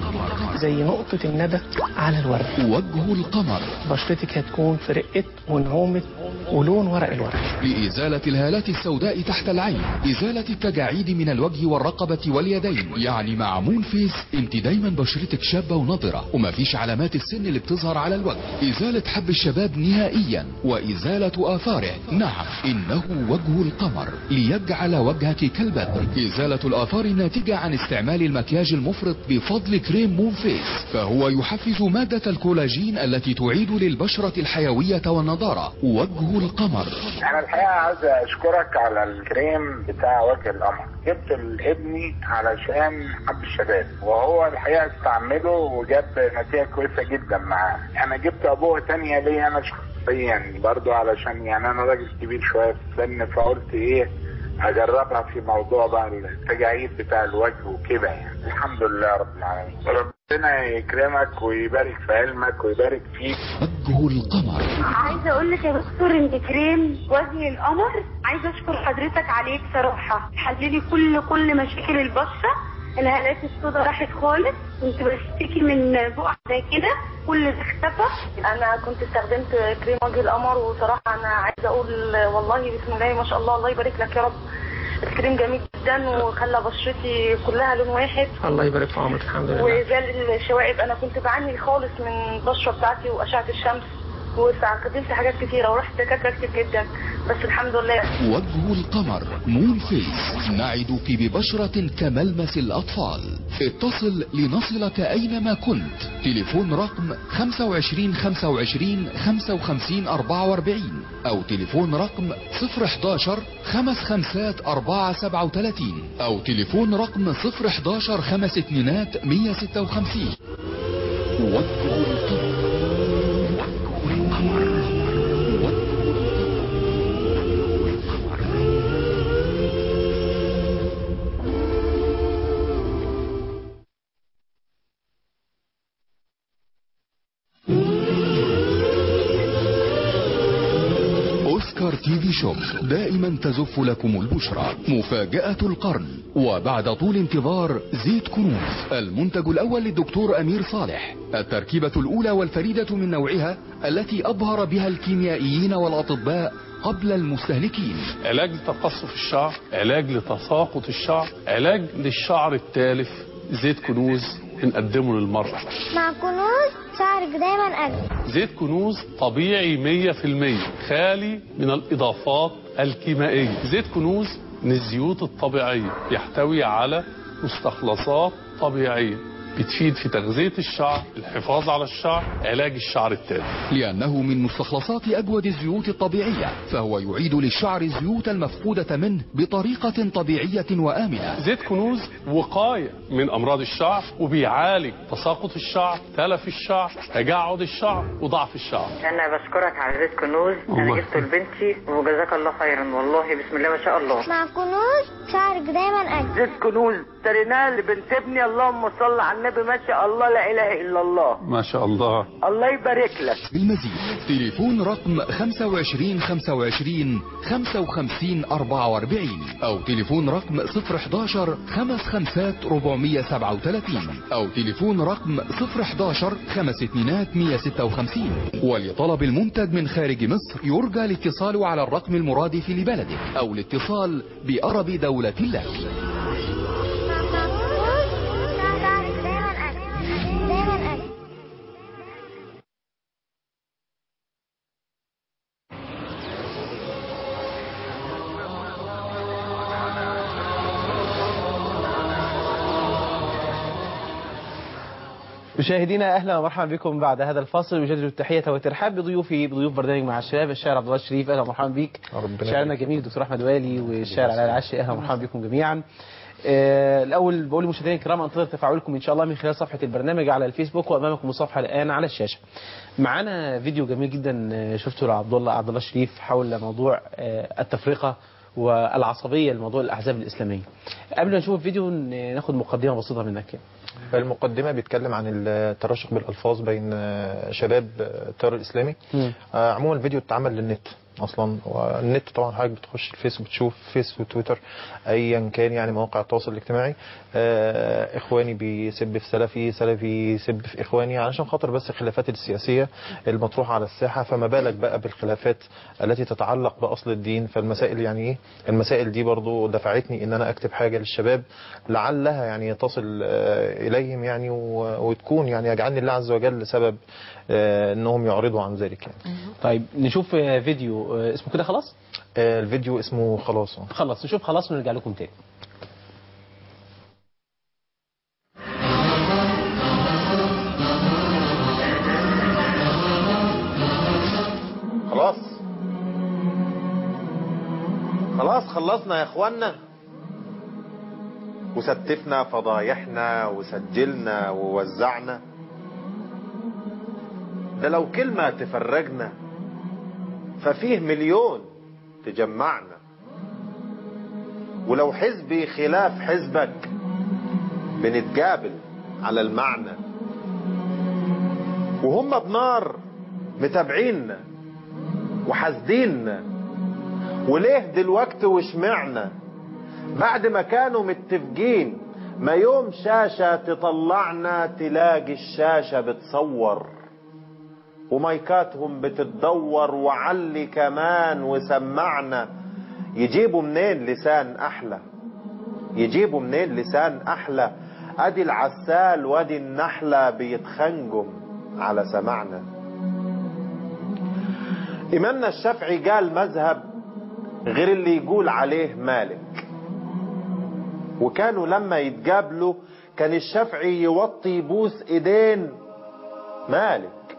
زي نقطة الندى على الورد وجه القمر بشرتك هتكون في رقة ونعومة ولون ورق الورد لإزالة الهالات السوداء تحت العين إزالة التجاعيد من الوجه والرقبة واليدين يعني مع مون فيس انت دايما بشرتك شابة ونضرة ومفيش علامات السن اللي بتظهر على الوجه إزالة حب الشباب نهائيا وإزالة آثاره نعم إنه وجه القمر ليجعل وجهك كالبدر إزالة الآثار الناتجة عن استعمال المكياج المفرط بفضل كريم مون فيس فهو يحفز مادة الكولاجين التي تعيد للبشرة الحيوية والنضارة وجه القمر انا الحقيقه عايز اشكرك على الكريم بتاع وجه القمر جبت لابني علشان حب الشباب وهو الحقيقه استعمله وجاب نتيجه كويسه جدا معاه انا جبت ابوه تانية ليا انا شخصيا برضو علشان يعني انا راجل كبير شويه في السن فقلت ايه اجربها في موضوع بقى التجاعيد بتاع الوجه وكده يعني الحمد لله رب العالمين ربنا يكرمك ويبارك في علمك ويبارك فيك وجه القمر عايزه اقول لك يا دكتور ان كريم وجه القمر عايزه اشكر حضرتك عليه بصراحه حللي كل كل مشاكل البشره الهالات السوداء راحت خالص كنت بشتكي من بقع زي كده كل ده اختفى انا كنت استخدمت كريم وجه القمر وصراحه انا عايزه اقول والله بسم الله ما شاء الله الله يبارك لك يا رب الكريم جميل جدا وخلى بشرتي كلها لون واحد الله يبارك في عمرك الحمد لله وزال الشوائب انا كنت بعاني خالص من البشره بتاعتي واشعه الشمس واستخدمت حاجات كتيره ورحت دكاتره كتير جدا بس الحمد لله وجه القمر مون فيس نعدك ببشرة كملمس الأطفال اتصل لنصلك أينما كنت تليفون رقم 25 25 55 44 أو تليفون رقم 011 خمس خمسات 4 37 أو تليفون رقم 011 خمس اتنينات 156 وجه القمر أوسكار تي في شوب دائما تزف لكم البشرى مفاجأة القرن وبعد طول انتظار زيت كنوز المنتج الأول للدكتور أمير صالح التركيبة الأولى والفريدة من نوعها التي أبهر بها الكيميائيين والأطباء قبل المستهلكين علاج لتقصف الشعر علاج لتساقط الشعر علاج للشعر التالف زيت كنوز بنقدمه للمرأة مع كنوز شعرك دايما أجمل زيت كنوز طبيعي 100% خالي من الإضافات الكيميائية زيت كنوز من الزيوت الطبيعية يحتوي على مستخلصات طبيعية بتفيد في تغذية الشعر الحفاظ على الشعر علاج الشعر التالف لأنه من مستخلصات أجود الزيوت الطبيعية فهو يعيد للشعر الزيوت المفقودة منه بطريقة طبيعية وآمنة زيت كنوز وقاية من أمراض الشعر وبيعالج تساقط الشعر تلف الشعر تجعد الشعر وضعف الشعر انا بشكرك على زيت كنوز انا الله جبته لبنتي وجزاك الله خيرا والله بسم الله ما شاء الله مع كنوز شعرك دايما أجمل زيت كنوز اشتريناه لبنت ابني اللهم صل على النبي ما شاء الله لا اله الا الله ما شاء الله الله يبارك لك بالمزيد تليفون رقم 25 25 55 44 أو تليفون رقم 011 خمس خمسات 437 أو تليفون رقم 011 خمس اتنينات 156 ولطلب المنتج من خارج مصر يرجى الاتصال على الرقم المرادف لبلدك أو الاتصال بأقرب دولة لك مع كنوز شعرك دايما أجمل دايما أجمل مشاهدينا اهلا ومرحبا بكم بعد هذا الفاصل وجدد التحيه والترحاب بضيوفي بضيوف برنامج مع الشباب الشاعر عبد الله الشريف اهلا ومرحبا بيك ربنا شاعرنا الجميل الدكتور احمد والي والشاعر علاء العشي اهلا ومرحبا بكم جميعا آه، الاول بقول للمشاهدين الكرام انتظر تفاعلكم ان شاء الله من خلال صفحه البرنامج على الفيسبوك وامامكم الصفحه الان على الشاشه معانا فيديو جميل جدا آه، شفته لعبد الله عبد الله الشريف حول موضوع آه، التفرقه والعصبيه لموضوع الاحزاب الاسلاميه قبل ما نشوف الفيديو ن- ناخد مقدمه بسيطه منك يعني. المقدمة بيتكلم عن التراشق بالألفاظ بين شباب التيار الإسلامي آه، عموما الفيديو اتعمل للنت اصلا والنت طبعا حضرتك بتخش الفيس وبتشوف فيس وتويتر ايا كان يعني مواقع التواصل الاجتماعي آه، اخواني بيسب في سلفي سلفي يسب في اخواني علشان خاطر بس الخلافات السياسيه المطروحه على الساحه فما بالك بقى بالخلافات التي تتعلق باصل الدين فالمسائل يعني ايه المسائل دي برضو دفعتني ان انا اكتب حاجه للشباب لعلها يعني تصل آه، اليهم يعني و- وتكون يعني يجعلني الله عز وجل سبب آه، انهم يعرضوا عن ذلك يعني طيب نشوف آه، فيديو آه، اسمه كده خلاص آه، الفيديو اسمه خلاص آه. خلاص نشوف خلاص ونرجع لكم تاني خلاص خلاص خلصنا يا اخوانا وستفنا فضايحنا وسجلنا ووزعنا ده لو كلمة تفرجنا ففيه مليون تجمعنا ولو حزبي خلاف حزبك بنتقابل على المعنى وهم بنار متابعيننا وحاسديننا وليه دلوقتي وشمعنا بعد ما كانوا متفقين ما يوم شاشة تطلعنا تلاقي الشاشة بتصور ومايكاتهم بتتدور وعلي كمان وسمعنا يجيبوا منين لسان أحلى يجيبوا منين لسان احلى ادي العسال وادي النحلة بيتخنجم على سمعنا إمامنا الشافعي قال مذهب غير اللي يقول عليه مالك وكانوا لما يتقابلوا كان الشافعي يوطي يبوس ايدين مالك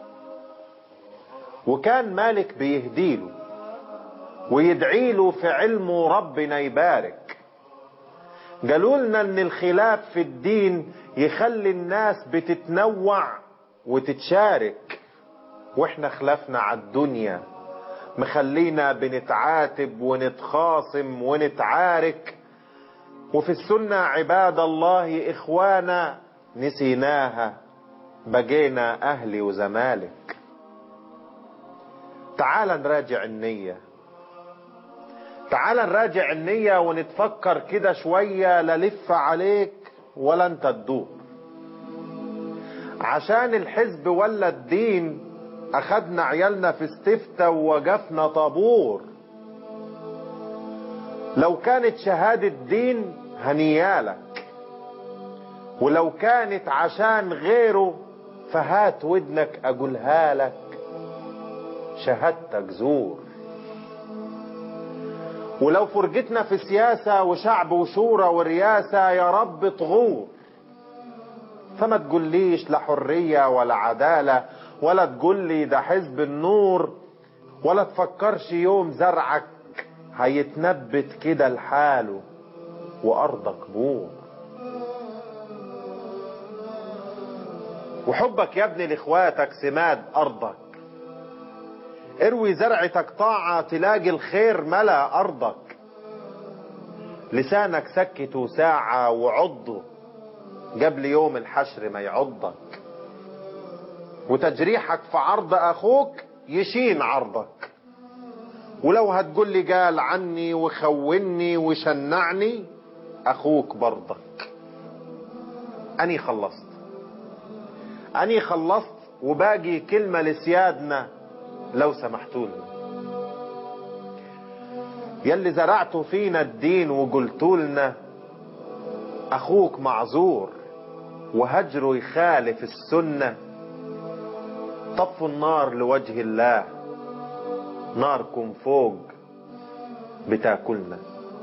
وكان مالك بيهديله ويدعيله في علمه ربنا يبارك قالوا لنا ان الخلاف في الدين يخلي الناس بتتنوع وتتشارك واحنا خلافنا على الدنيا مخلينا بنتعاتب ونتخاصم ونتعارك وفي السنة عباد الله إخوانا نسيناها بقينا أهلي وزمالك تعال نراجع النية تعال نراجع النية ونتفكر كده شوية لا لف عليك ولا انت تدوب عشان الحزب ولا الدين أخدنا عيالنا في استفتة ووقفنا طابور لو كانت شهادة دين هنيالك ولو كانت عشان غيره فهات ودنك أقولها لك شهادتك زور ولو فرجتنا في سياسة وشعب وشورى ورياسة يا رب تغور فما تقوليش لا حرية ولا عدالة ولا تقولي ده حزب النور ولا تفكرش يوم زرعك هيتنبت كده لحاله وأرضك بور وحبك يا ابني لاخواتك سماد أرضك اروي زرعتك طاعة تلاقي الخير ملا أرضك لسانك سكته ساعة وعضه قبل يوم الحشر ما يعضك وتجريحك في عرض أخوك يشين عرضك ولو هتقول لي قال عني وخوني وشنعني أخوك برضك أني خلصت أني خلصت وباقي كلمة لسيادنا لو سمحتوا لنا يلي زرعتوا فينا الدين وقلتوا لنا أخوك معذور وهجره يخالف السنة طفوا النار لوجه الله ناركم فوق بتاكلنا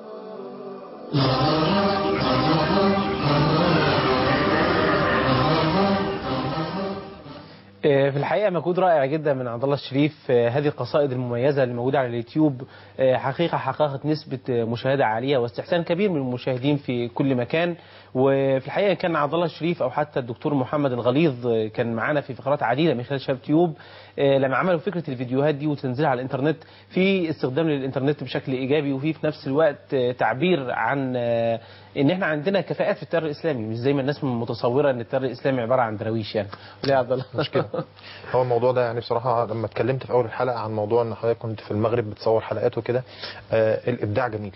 في الحقيقة مجهود رائع جدا من عبد الله الشريف هذه القصائد المميزة اللي موجودة على اليوتيوب حقيقة حققت نسبة مشاهدة عالية واستحسان كبير من المشاهدين في كل مكان وفي الحقيقة كان عبد الله الشريف أو حتى الدكتور محمد الغليظ كان معانا في فقرات عديدة من خلال شباب تيوب لما عملوا فكرة الفيديوهات دي وتنزلها على الإنترنت في استخدام للإنترنت بشكل إيجابي وفي في نفس الوقت تعبير عن ان احنا عندنا كفاءات في التيار الاسلامي مش زي ما الناس متصوره ان التيار الاسلامي عباره عن دراويش يعني ولا يا عبد الله مش كده هو الموضوع ده يعني بصراحه لما اتكلمت في اول الحلقه عن موضوع ان حضرتك كنت في المغرب بتصور حلقات وكده آه الابداع جميل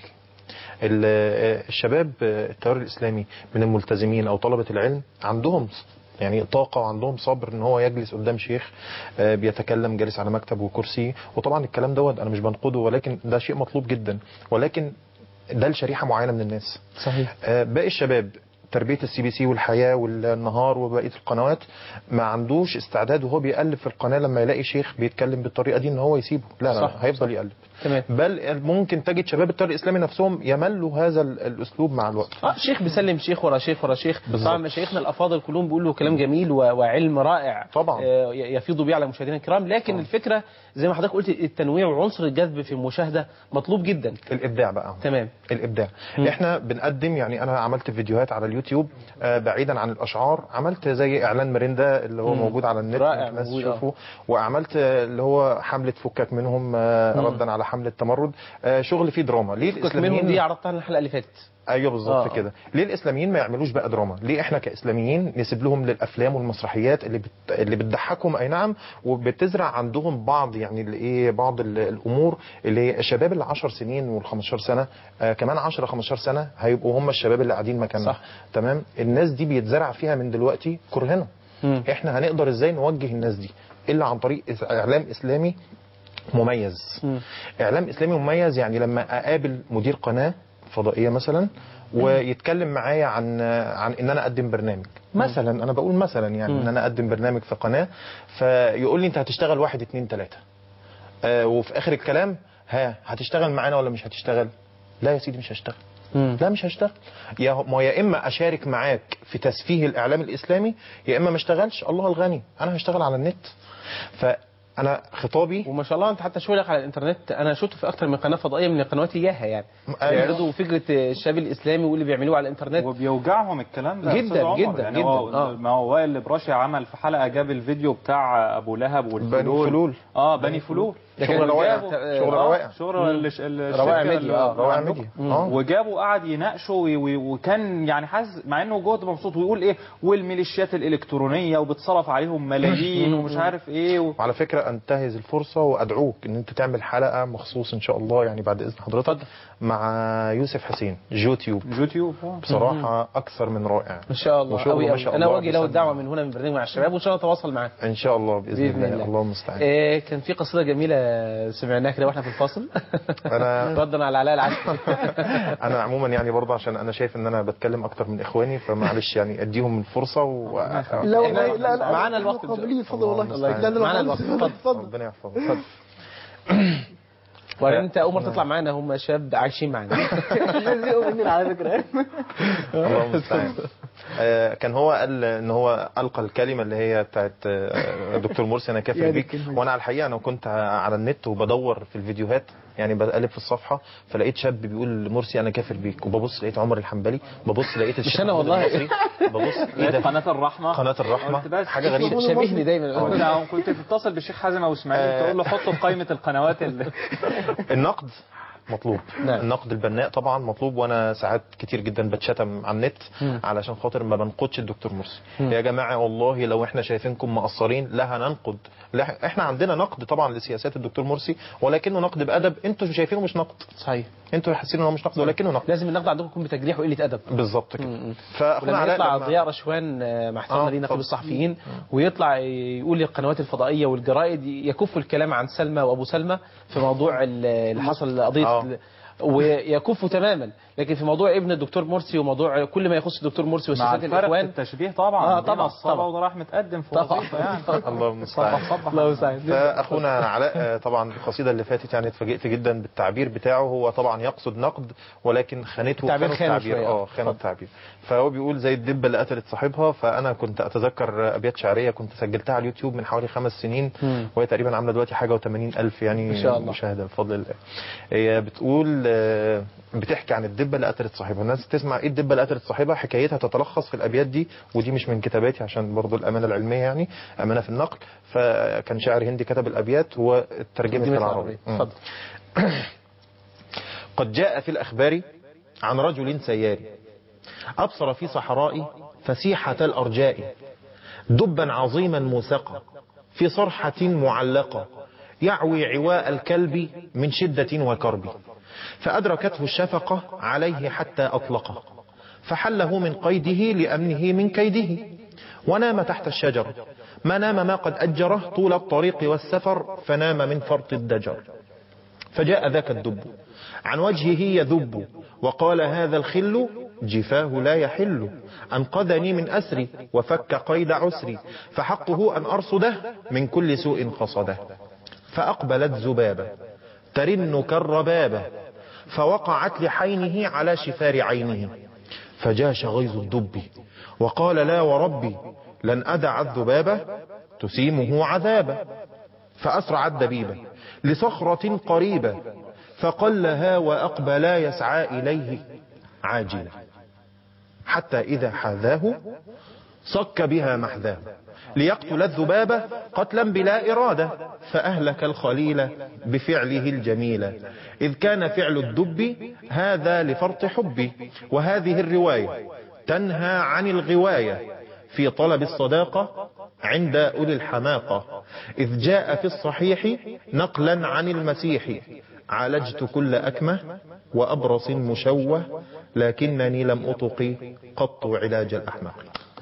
الشباب التيار الاسلامي من الملتزمين او طلبه العلم عندهم يعني طاقة وعندهم صبر ان هو يجلس قدام شيخ بيتكلم جالس على مكتب وكرسي وطبعا الكلام دوت انا مش بنقده ولكن ده شيء مطلوب جدا ولكن ده لشريحة معينة من الناس صحيح باقي الشباب تربيه السي بي سي والحياه والنهار وبقيه القنوات ما عندوش استعداد وهو بيقلب في القناه لما يلاقي شيخ بيتكلم بالطريقه دي ان هو يسيبه لا لا صح، هيفضل صح. يقلب تمام بل ممكن تجد شباب التيار الاسلامي نفسهم يملوا هذا ال- الاسلوب مع الوقت اه شيخ بيسلم شيخ ورا شيخ ورا شيخ بالظبط. طبعا مشايخنا الافاضل كلهم بيقولوا كلام جميل و- وعلم رائع طبعا. آه، ي- يفيض بيه على مشاهدينا الكرام لكن الفكره زي ما حضرتك قلت التنويع وعنصر الجذب في المشاهده مطلوب جدا الابداع بقى تمام الابداع احنا بنقدم يعني انا عملت فيديوهات على اليوتيوب آه، بعيدا عن الاشعار عملت زي اعلان مريندا اللي هو مم. موجود على النت رائع، الناس موجود، آه. تشوفه وعملت آه، اللي هو حمله فكك منهم آه، مم. ردا على حمله تمرد آه، شغل فيه دراما ليه فكك منهم دي عرضتها لنا الحلقه اللي فاتت ايوه بالظبط آه. كده ليه الاسلاميين ما يعملوش بقى دراما ليه احنا كاسلاميين نسيب لهم للافلام والمسرحيات اللي بت... اللي بتضحكهم اي نعم وبتزرع عندهم بعض يعني اللي ايه بعض ال- الامور اللي الشباب اللي 10 سنين وال 15 سنه آه كمان 10 15 سنه هيبقوا هم الشباب اللي قاعدين مكاننا صح. تمام الناس دي بيتزرع فيها من دلوقتي كرهنا مم. احنا هنقدر ازاي نوجه الناس دي الا عن طريق اعلام اسلامي مميز مم. اعلام اسلامي مميز يعني لما اقابل مدير قناه فضائيه مثلا ويتكلم معايا عن عن ان انا اقدم برنامج مثلا انا بقول مثلا يعني ان انا اقدم برنامج في قناه فيقول لي انت هتشتغل واحد اتنين تلاته آه، وفي اخر الكلام ها هتشتغل معانا ولا مش هتشتغل لا يا سيدي مش هشتغل لا مش هشتغل يا ما يا اما اشارك معاك في تسفيه الاعلام الاسلامي يا اما ما اشتغلش الله الغني انا هشتغل على النت فانا خطابي وما شاء الله انت حتى شغلك على الانترنت انا شفته في اكتر من قناه فضائيه من القنوات اياها يعني أيوة. بيعرضوا فكره الشاب الاسلامي واللي بيعملوه على الانترنت وبيوجعهم الكلام ده يا جدا أستاذ عمر. جدا يعني جدا هو آه. ما هو وائل البراشي عمل في حلقه جاب الفيديو بتاع ابو لهب والفلول بني فلول. اه بني فلول ده شغل كان روائع جابوا- شغل آه، روائع شغل الش- الشركة روائع اللي- ميديا، آه. روائع عندكم. ميديا. آه. وجابوا قعد يناقشوا وي- وي- وكان يعني حاسس مع انه جهد مبسوط ويقول ايه والميليشيات الالكترونيه وبتصرف عليهم ملايين ومش عارف ايه و... وعلى فكره انتهز الفرصه وادعوك ان انت تعمل حلقه مخصوص ان شاء الله يعني بعد اذن حضرتك مع يوسف حسين جوتيوب يوتيوب آه. بصراحه اكثر من رائع ان شاء الله وشغله أوي ما أوي. شاء انا الله واجي له بيسمع. الدعوه من هنا من برنامج مع الشباب وان شاء الله اتواصل معاه ان شاء الله باذن, بإذن الله. الله. الله المستعان آه، كان في قصيده جميله سمعناها كده واحنا في الفاصل انا ردا على علاء العشري انا عموما يعني برضه عشان انا شايف ان انا بتكلم اكتر من اخواني فمعلش يعني اديهم الفرصه و... لا والله إحنا لا لا معانا الوقت قابلين اتفضل والله الله لا لا معانا خالص. الوقت. اتفضل ربنا يحفظك وبعدين انت اول مره تطلع معانا هم شباب عايشين معانا زهقوا مننا على فكره الله المستعان آه، كان هو قال ان هو القى الكلمه اللي هي بتاعت آه، دكتور مرسي انا يا كافر دي بيك الكلمة. وانا على الحقيقه انا كنت على النت وبدور في الفيديوهات يعني بقلب في الصفحه فلقيت شاب بيقول مرسي انا كافر بيك وببص لقيت عمر الحنبلي ببص لقيت الشيخ أنا محمود والله. المصري ببص ايه لقيت ده قناه الرحمه قناه الرحمه قلت بس. حاجه غريبه شبيهني دايما لا كنت تتصل بالشيخ حازم او اسماعيل تقول له حطه في قائمه القنوات اللي النقد مطلوب نعم. النقد البناء طبعا مطلوب وانا ساعات كتير جدا بتشتم على النت علشان خاطر ما بنقدش الدكتور مرسي يا جماعه والله لو احنا شايفينكم مقصرين لا هننقد لا احنا عندنا نقد طبعا لسياسات الدكتور مرسي ولكنه نقد بادب انتوا شايفينه مش نقد صحيح انتوا حاسين انه مش نقد ولكنه نقد لازم النقد عندكم يكون بتجريح وقله ادب بالظبط كده فاخونا ولما علاء يطلع لما- ضياء رشوان آه، مع احترامنا آه، ليه نقيب اتفضل. الصحفيين ويطلع يقول للقنوات الفضائيه والجرائد يكف الكلام عن سلمى وابو سلمى في موضوع ال- اللي حصل قضيه آه. ويكف تماما لكن في موضوع ابن الدكتور مرسي وموضوع كل ما يخص الدكتور مرسي مع وسياسات الفرق في الاخوان التشبيه طبعا آه، دي طبعا، نصابة طبعا. وده راح متقدم في طبعا. وظيفه يعني الله المستعان الله يسعدك فاخونا علاء آه، طبعا القصيده اللي فاتت يعني اتفاجئت جدا بالتعبير بتاعه هو طبعا يقصد نقد ولكن خانته التعبير خانوا خانه التعبير شوية. اه خانوا التعبير فهو بيقول زي الدبه اللي قتلت صاحبها فانا كنت اتذكر ابيات شعريه كنت سجلتها على اليوتيوب من حوالي خمس سنين مم. وهي تقريبا عامله دلوقتي حاجه و80 الف يعني ما شاء الله. مشاهده بفضل الله هي بتقول آه، بتحكي عن الدبه اللي قتلت صاحبها الناس تسمع ايه الدبه اللي قتلت صاحبها حكايتها تتلخص في الابيات دي ودي مش من كتاباتي عشان برضو الامانه العلميه يعني امانه في النقل فكان شاعر هندي كتب الابيات وترجمت في ترجمة العربي مم. اتفضل قد جاء في الأخبار عن رجل سياري أبصر في صحراء فسيحة الأرجاء دبا عظيما موثقا في صرحة معلقة يعوي عواء الكلب من شدة وكرب فأدركته الشفقة عليه حتى أطلقه فحله من قيده لأمنه من كيده ونام تحت الشجرة ما نام ما قد أجره طول الطريق والسفر فنام من فرط الدجر فجاء ذاك الدب عن وجهه يذب وقال هذا الخل جفاه لا يحل أنقذني من أسري وفك قيد عسري فحقه أن أرصده من كل سوء قصده فأقبلت ذبابة ترن كالربابة فوقعت لحينه على شفار عينه فجاش غيظ الدب وقال لا وربي لن أدع الذبابة تسيمه عذابا فأسرع الدبيبة لصخرة قريبة فقلها وأقبلا يسعى إليه عاجلا حتى إذا حاذاه صك بها محذاه ليقتل الذبابة قتلا بلا إرادة فأهلك الخليل بفعله الجميل إذ كان فعل الدب هذا لفرط حبي وهذه الرواية تنهى عن الغواية في طلب الصداقة عند أولي الحماقة إذ جاء في الصحيح نقلا عن المسيح عالجت كل أكمة وأبرص مشوه لكنني لم أطق قط علاج الأحمق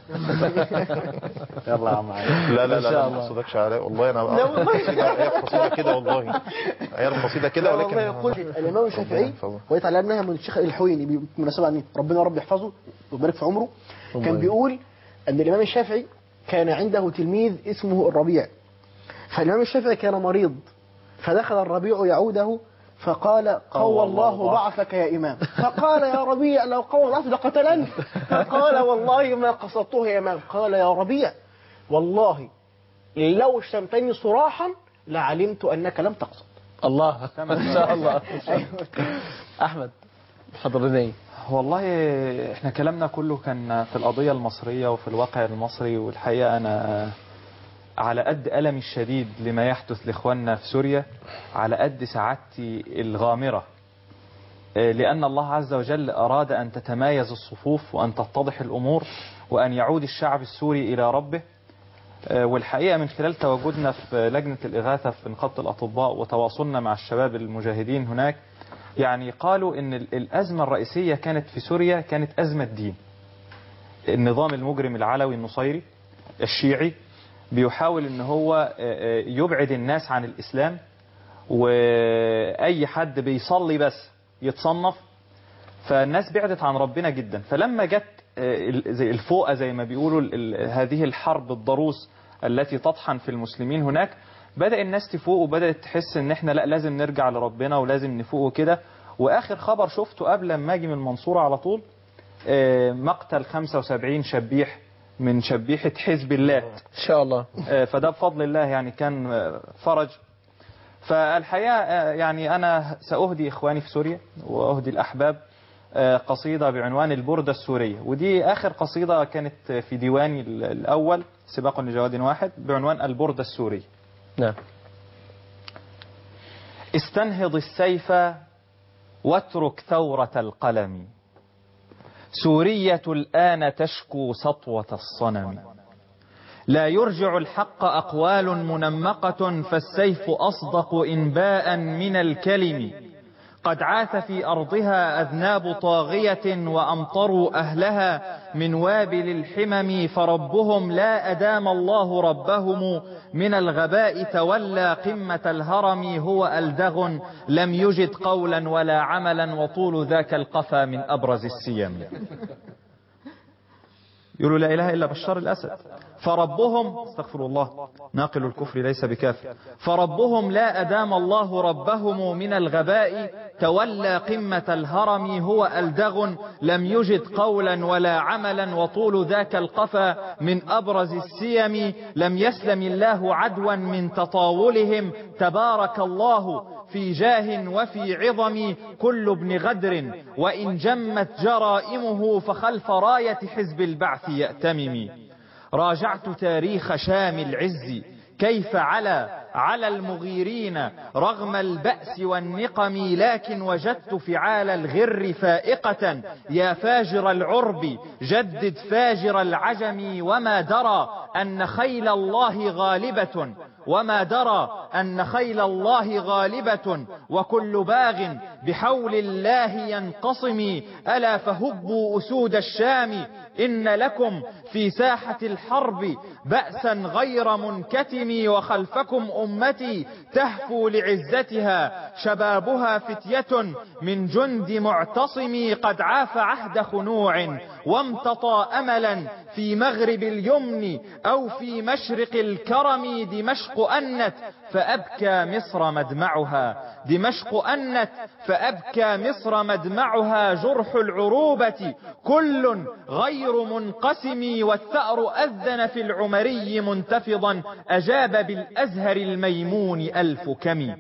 يلا يا عم علي لا لا إن لا شاء لا الله. ما اقصدكش علاء والله انا لا والله. القصيدة- هي القصيده كده والله هي القصيده كده لا ولكن والله قلت الامام الشافعي يحفظه. ويتعلمناها من الشيخ الحويني بالمناسبه عن ربنا يا رب يحفظه ويبارك في عمره الله كان بيقول ان الامام الشافعي كان عنده تلميذ اسمه الربيع فالامام الشافعي كان مريض فدخل الربيع يعوده فقال قوى الله ضعفك يا إمام فقال يا ربيع لو قوى ضعفي لقتلني فقال والله ما قصدته يا إمام قال يا ربيع والله لو شتمتني صراحا لعلمت أنك لم تقصد الله ما شاء الله احمد حضرنا ايه والله احنا كلامنا كله كان في القضية المصرية وفي الواقع المصري والحقيقة أنا على قد ألمي الشديد لما يحدث لإخواننا في سوريا على قد سعادتي الغامرة آه، لأن الله عز وجل أراد أن تتمايز الصفوف وأن تتضح الأمور وأن يعود الشعب السوري إلى ربه آه، والحقيقة من خلال تواجدنا في لجنة الإغاثة في نقابة الأطباء وتواصلنا مع الشباب المجاهدين هناك يعني قالوا ان ال- الازمه الرئيسيه كانت في سوريا كانت ازمه دين. النظام المجرم العلوي النصيري الشيعي بيحاول ان هو آه، آه، يبعد الناس عن الاسلام واي حد بيصلي بس يتصنف فالناس بعدت عن ربنا جدا فلما جت آه، ال- زي الفوقة زي ما بيقولوا ال- ال- هذه الحرب الضروس التي تطحن في المسلمين هناك بدأ الناس تفوق وبدأت تحس ان احنا لا لازم نرجع لربنا ولازم نفوق وكده واخر خبر شفته قبل ما اجي من المنصورة على طول آه، مقتل 75 شبيح من شبيحة حزب الله ان شاء الله آه، فده بفضل الله يعني كان آه، فرج فالحقيقة آه، يعني أنا سأهدي إخواني في سوريا وأهدي الأحباب آه، قصيدة بعنوان البردة السورية ودي آخر قصيدة كانت في ديواني ال- الأول سباق لجواد واحد بعنوان البردة السورية نعم استنهض السيف واترك ثورة القلم سورية الآن تشكو سطوة الصنم لا يرجع الحق أقوال منمقة فالسيف أصدق إنباء من الكلم قد عاث في أرضها أذناب طاغية وأمطروا أهلها من وابل الحمم فربهم لا أدام الله ربهم من الغباء تولى قمة الهرم هو ألدغ لم يجد قولا ولا عملا وطول ذاك القفا من أبرز السيم يقولوا لا إله إلا بشار الأسد فربهم استغفر الله ناقل الكفر ليس بكافر فربهم لا أدام الله ربهم من الغباء تولى قمة الهرم هو ألدغ لم يجد قولا ولا عملا وطول ذاك القفا من أبرز السيم لم يسلم الله عدوا من تطاولهم تبارك الله في جاه وفي عظم كل ابن غدر وإن جمت جرائمه فخلف راية حزب البعث يأتمم راجعت تاريخ شام العز كيف على على المغيرين رغم البأس والنقم لكن وجدت فعال الغر فائقة يا فاجر العرب جدد فاجر العجم وما درى أن خيل الله غالبة وما درى أن خيل الله غالبة وكل باغ بحول الله ينقصم ألا فهبوا أسود الشام إن لكم في ساحة الحرب بأسا غير منكتم وخلفكم أمتي تهفو لعزتها شبابها فتية من جند معتصم قد عاف عهد خنوع وامتطى أملا في مغرب اليمن أو في مشرق الكرم دمشق أنت فأبكى مصر مدمعها دمشق أنت فأبكى مصر مدمعها جرح العروبة كل غير منقسم والثأر أذن في العمري منتفضا أجاب بالأزهر الميمون ألف كم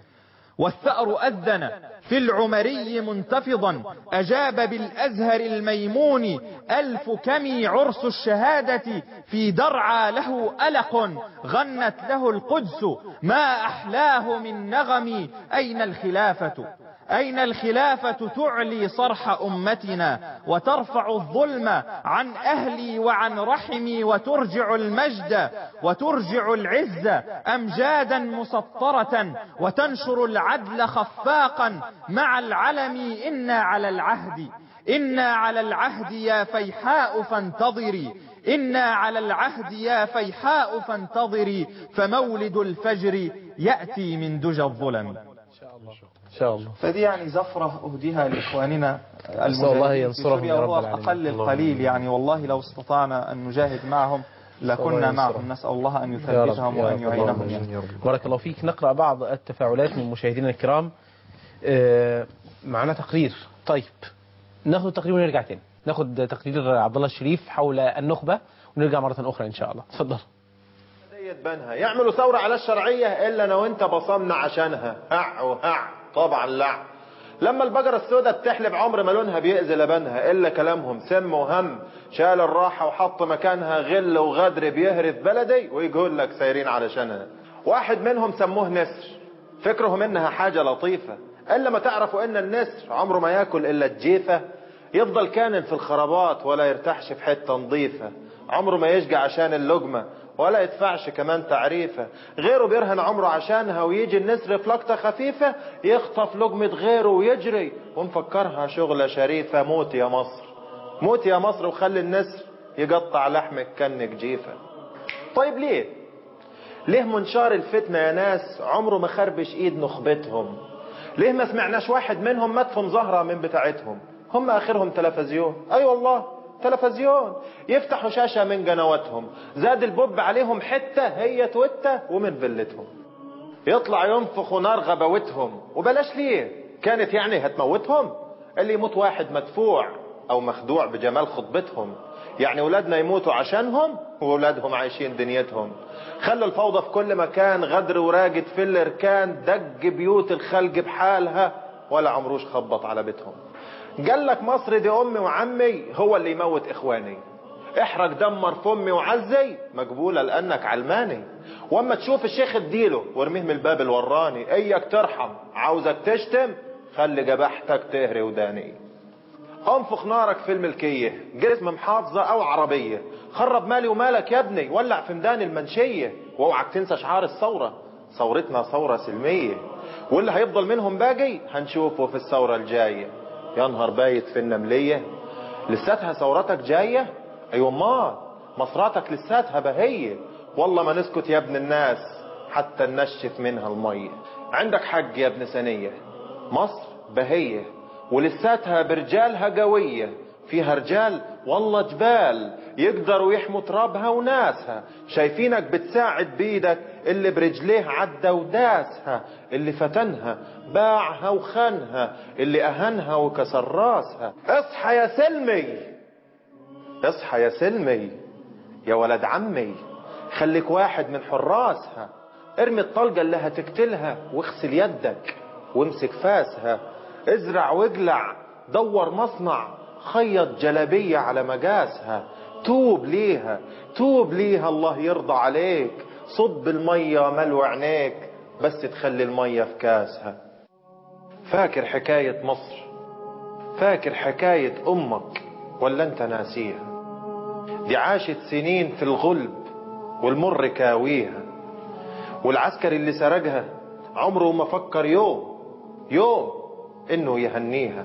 والثأر أذن في العمري منتفضا أجاب بالأزهر الميمون ألف كمي عرس الشهادة في درعى له ألق غنت له القدس ما أحلاه من نغم أين الخلافة أين الخلافة تعلي صرح أمتنا وترفع الظلم عن أهلي وعن رحمي وترجع المجد وترجع العز أمجادا مسطرة وتنشر العدل خفاقا مع العلم إنا على العهد إنا على العهد يا فيحاء فانتظري إنا على العهد يا فيحاء فانتظري فمولد الفجر يأتي من دجى الظلم إن شاء الله فدي يعني زفرة أهديها لإخواننا نسأل الله المجاهدين في ينصرهم سوريا يا رب وهو العالمين. أقل اللهم القليل آمين. يعني والله لو استطعنا أن نجاهد معهم لكنا الله معهم ينصرهم. نسأل الله أن يا رب يثبتهم يا وأن رب يعينهم اللهم يعني. آمين. بارك الله فيك نقرأ بعض التفاعلات من مشاهدينا الكرام آه، معنا تقرير طيب ناخد التقرير ونرجع تاني ناخد تقرير عبد الله الشريف حول النخبة ونرجع مرة أخرى إن شاء الله اتفضل ديت بنها يعملوا ثورة على الشرعية إلا أنا وأنت بصمنا عشانها هع وهع طبعا لا لما البقرة السوداء بتحلب عمر ما لونها بيأذي لبنها إلا كلامهم سم وهم شال الراحة وحط مكانها غل وغدر بيهرف بلدي ويقول لك سايرين علشانها واحد منهم سموه نسر فكرهم إنها حاجة لطيفة إلا ما تعرفوا إن النسر عمره ما ياكل إلا الجيفة يفضل كانن في الخرابات ولا يرتاحش في حتة نظيفة عمره ما يشجع عشان اللقمة ولا يدفعش كمان تعريفة غيره بيرهن عمره عشانها ويجي النسر في لقطة خفيفة يخطف لقمة غيره ويجري ومفكرها شغلة شريفة موت يا مصر موت يا مصر وخلي النسر يقطع لحمك كنك جيفة طيب ليه ليه منشار الفتنة يا ناس عمره ما خربش ايد نخبتهم ليه ما سمعناش واحد منهم مدفن زهرة من بتاعتهم هم اخرهم تلفزيون اي أيوة والله تلفزيون يفتحوا شاشة من جنواتهم زاد البوب عليهم حتة هي توتة ومن فيلتهم يطلع ينفخوا نار غباوتهم وبلاش ليه كانت يعني هتموتهم اللي يموت واحد مدفوع او مخدوع بجمال خطبتهم يعني ولادنا يموتوا عشانهم وولادهم عايشين دنيتهم خلوا الفوضى في كل مكان غدر وراجد في الاركان دج بيوت الخلق بحالها ولا عمروش خبط على بيتهم قال لك مصر دي امي وعمي هو اللي يموت اخواني احرق دمر فمي وعزي مقبولة لانك علماني واما تشوف الشيخ اديله وارميه من الباب الوراني اياك ترحم عاوزك تشتم خلي جبحتك تهري وداني انفخ نارك في الملكية جسم محافظة او عربية خرب مالي ومالك يا ابني ولع في ميدان المنشية واوعك تنسى شعار الثورة ثورتنا ثورة سلمية واللي هيفضل منهم باقي هنشوفه في الثورة الجاية يا نهار بايت في النملية لساتها ثورتك جاية ايوه امال مصراتك لساتها بهية والله ما نسكت يا ابن الناس حتى ننشف منها المية عندك حق يا ابن سنية مصر بهية ولساتها برجالها قوية فيها رجال والله جبال يقدروا يحموا ترابها وناسها شايفينك بتساعد بيدك اللي برجليه عدى وداسها اللي فتنها باعها وخانها اللي اهنها وكسر راسها اصحى يا سلمي اصحى يا سلمي يا ولد عمي خليك واحد من حراسها ارمي الطلقة اللي هتقتلها واغسل يدك وامسك فاسها ازرع واجلع دور مصنع خيط جلبية على مقاسها توب ليها توب ليها الله يرضى عليك صب المية ملو عينيك بس تخلي المية في كاسها فاكر حكاية مصر فاكر حكاية أمك ولا أنت ناسيها دي عاشت سنين في الغلب والمر كاويها والعسكري اللي سرقها عمره ما فكر يوم يوم انه يهنيها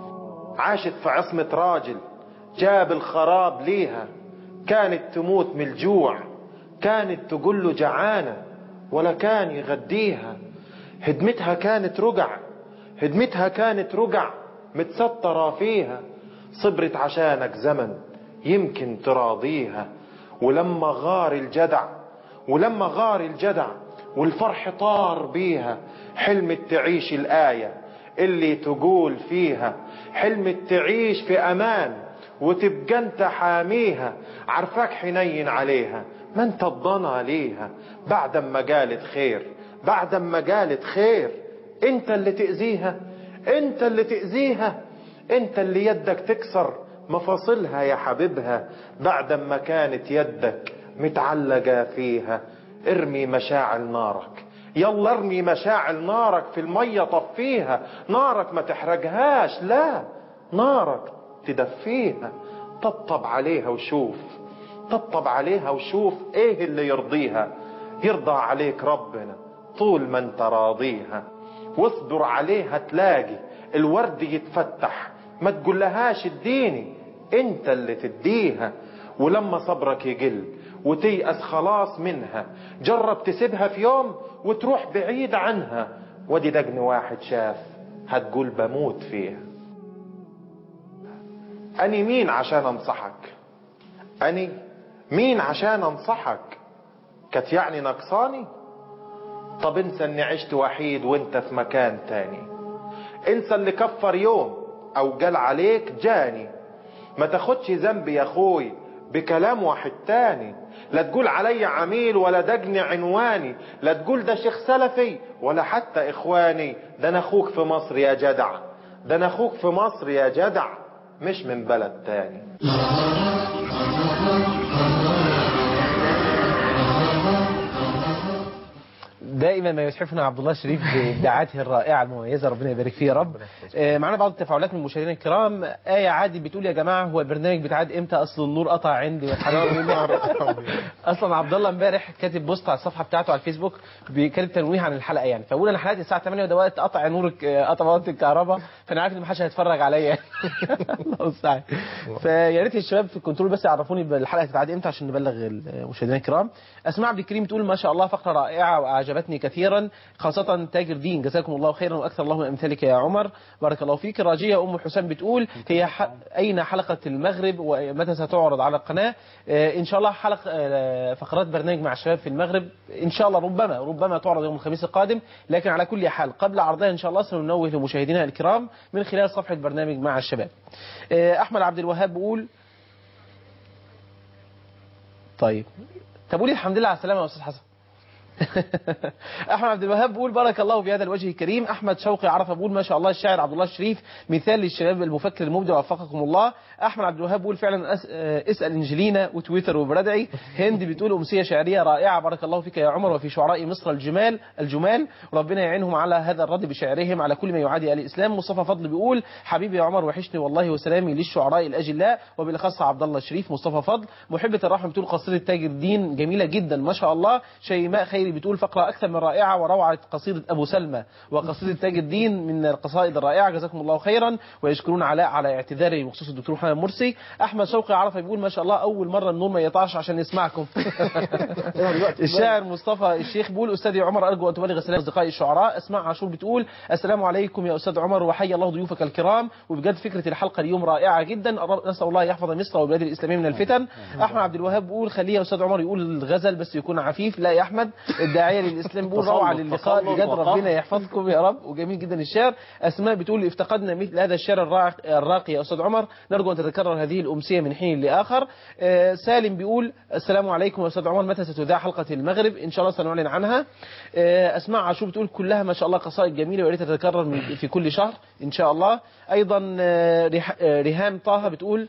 عاشت في عصمة راجل جاب الخراب ليها كانت تموت من الجوع كانت تقول له جعانة ولا كان يغديها هدمتها كانت رجع هدمتها كانت رجع متسترة فيها صبرت عشانك زمن يمكن تراضيها ولما غار الجدع ولما غار الجدع والفرح طار بيها حلمت تعيش الآية اللي تقول فيها حلمت تعيش في أمان وتبقى انت حاميها عارفاك حنين عليها ما انت الضنا ليها بعد ما قالت خير بعد ما قالت خير انت اللي تأذيها انت اللي تأذيها انت اللي يدك تكسر مفاصلها يا حبيبها بعد ما كانت يدك متعلقة فيها ارمي مشاعل نارك يلا ارمي مشاعل نارك في المية طفيها نارك ما تحرقهاش لا نارك تدفيها طبطب عليها وشوف طبطب عليها وشوف ايه اللي يرضيها يرضى عليك ربنا طول ما انت راضيها واصبر عليها تلاقي الورد يتفتح ما تقولهاش اديني انت اللي تديها ولما صبرك يقل وتيأس خلاص منها جرب تسيبها في يوم وتروح بعيد عنها ودي دقن واحد شاف هتقول بموت فيها أني مين عشان أنصحك أني مين عشان أنصحك كانت يعني نقصاني طب انسى اني عشت وحيد وانت في مكان تاني انسى اللي كفر يوم او قال عليك جاني ما تاخدش ذنبي يا اخوي بكلام واحد تاني لا تقول علي عميل ولا دجني عنواني لا تقول ده شيخ سلفي ولا حتى اخواني ده انا اخوك في مصر يا جدع ده انا اخوك في مصر يا جدع مش من بلد تاني دائما ما يتحفنا عبد الله الشريف بابداعاته الرائعه المميزه ربنا يبارك فيه يا رب آه، معانا بعض التفاعلات من المشاهدين الكرام آية عادي بتقول يا جماعه هو البرنامج بتاعد امتى اصل النور قطع عندي والحمد اصلا عبد الله امبارح كاتب بوست على الصفحه بتاعته على الفيسبوك كاتب تنويه عن الحلقه يعني فبقول انا حلقتي الساعه 8 ودلوقتي قطع نورك آه، قطع وقت الكهرباء فانا عارف ان محدش هيتفرج عليا الله المستعان فيا ريت الشباب في الكنترول بس يعرفوني بالحلقه هتتعاد امتى عشان نبلغ المشاهدين الكرام اسماء عبد الكريم تقول ما شاء الله فقره رائعه واعجبتني كثيرا خاصه تاجر دين جزاكم الله خيرا واكثر الله من امثالك يا عمر بارك الله فيك الراجيه ام حسام بتقول هي ح... اين حلقه المغرب ومتى ستعرض على القناه آه، ان شاء الله حلقه آه، فقرات برنامج مع الشباب في المغرب ان شاء الله ربما ربما تعرض يوم الخميس القادم لكن على كل حال قبل عرضها ان شاء الله سننوه لمشاهدينا الكرام من خلال صفحه برنامج مع الشباب آه، احمد عبد الوهاب بيقول طيب طب قولي الحمد لله على السلامه يا استاذ حسن احمد عبد الوهاب بيقول بارك الله بهذا الوجه الكريم احمد شوقي عرفه بيقول ما شاء الله الشاعر عبد الله الشريف مثال للشباب المفكر المبدع وفقكم الله احمد عبد الوهاب بيقول فعلا أس... آه، اسال انجلينا وتويتر وبردعي هند بتقول امسيه شعريه رائعه بارك الله فيك يا عمر وفي شعراء مصر الجمال الجمال ربنا يعينهم على هذا الرد بشعرهم على كل ما يعادي الاسلام مصطفى فضل بيقول حبيبي يا عمر وحشني والله وسلامي للشعراء الاجلاء وبالاخص عبد الله الشريف مصطفى فضل محبه الرحمه بتقول قصيده تاج الدين جميله جدا ما شاء الله شيماء خيري بتقول فقره اكثر من رائعه وروعه قصيده ابو سلمى وقصيده تاج الدين من القصائد الرائعه جزاكم الله خيرا ويشكرون علاء على اعتذاره بخصوص الدكتور محمد مرسي احمد شوقي عرفه بيقول ما شاء الله اول مره النور ما يقطعش عشان يسمعكم الشاعر مصطفى الشيخ بيقول استاذي عمر ارجو ان تبلغ سلام اصدقائي الشعراء اسماء عاشور بتقول السلام عليكم يا استاذ عمر وحيا الله ضيوفك الكرام وبجد فكره الحلقه اليوم رائعه جدا الرب- نسال الله يحفظ مصر والبلاد الاسلاميه من الفتن احمد عبد الوهاب بيقول خليه يا استاذ عمر يقول الغزل بس يكون عفيف لا يا احمد الداعيه للاسلام بيقول تسلط- روعه للقاء تسلط بجد وقهر. ربنا يحفظكم يا رب وجميل جدا الشعر اسماء بتقول افتقدنا مثل هذا الشعر الراق- الراقي يا استاذ عمر نرجو ان تتكرر هذه الامسيه من حين لاخر آه، سالم بيقول السلام عليكم يا استاذ عمر متى ستذاع حلقه المغرب ان شاء الله سنعلن عنها آه، اسماء عاشور بتقول كلها ما شاء الله قصائد جميله ويا ريت تتكرر من- في كل شهر ان شاء الله ايضا آه، ريح- آه، ريهام طه بتقول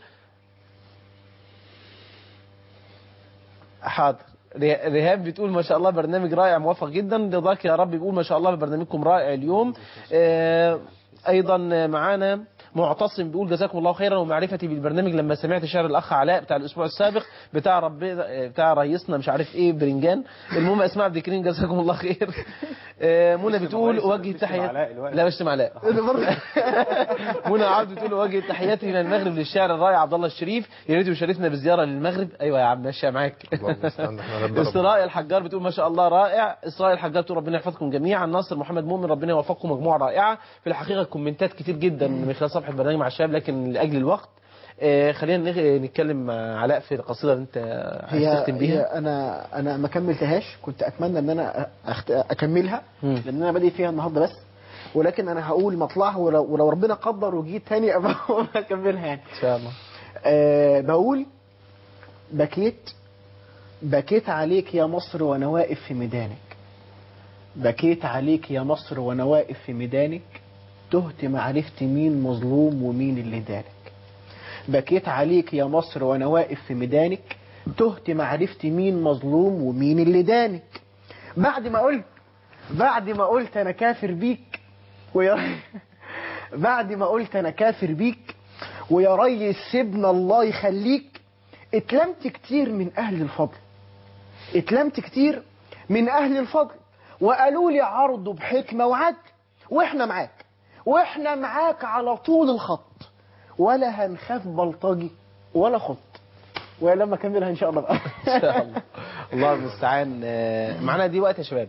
حاضر ري- ريهام بتقول ما شاء الله برنامج رائع موفق جدا رضاك يا رب بيقول ما شاء الله برنامجكم رائع اليوم آه، ايضا معانا معتصم بيقول جزاكم الله خيرا ومعرفتي بالبرنامج لما سمعت شعر الاخ علاء بتاع الاسبوع السابق بتاع رب بتاع رئيسنا مش عارف ايه برنجان المهم اسماء عبد الكريم جزاكم الله خير آه، منى بتقول اوجه تحيات لا مش علاء منى عبد بتقول اوجه تحياتي من المغرب للشاعر الرائع عبد الله الشريف يا ريت يشرفنا بزياره للمغرب ايوه يا عم ماشيه معاك اسراء الحجار بتقول ما شاء الله رائع اسراء الحجار بتقول ربنا يحفظكم جميعا ناصر محمد مؤمن ربنا يوفقكم مجموعه رائعه في الحقيقه كومنتات كتير جدا من خلال صفحه برنامج مع الشباب لكن لاجل الوقت آه، خلينا نغ- نتكلم مع علاء في القصيده اللي انت عايز هي, تختم هي بيها انا انا ما كملتهاش كنت اتمنى ان انا أخت... اكملها لان انا بادئ فيها النهارده بس ولكن انا هقول مطلعها ولو, ولو ربنا قدر وجيت تاني ابقى اكملها يعني ان شاء الله أه بقول بكيت بكيت عليك يا مصر وانا واقف في ميدانك بكيت عليك يا مصر وانا واقف في ميدانك تهت ما عرفت مين مظلوم ومين اللي دانك بكيت عليك يا مصر وانا واقف في ميدانك تهت ما عرفت مين مظلوم ومين اللي دانك بعد ما قلت بعد ما قلت انا كافر بيك ويا بعد ما قلت انا كافر بيك ويا ريس سيبنا الله يخليك اتلمت كتير من اهل الفضل اتلمت كتير من اهل الفضل وقالوا لي عرضه بحكمة وعدل واحنا معاك واحنا معاك على طول الخط ولا هنخاف بلطجي ولا خط ولما اكملها ان شاء الله بقى ان شاء الله الله المستعان آه، معنا دي وقت يا شباب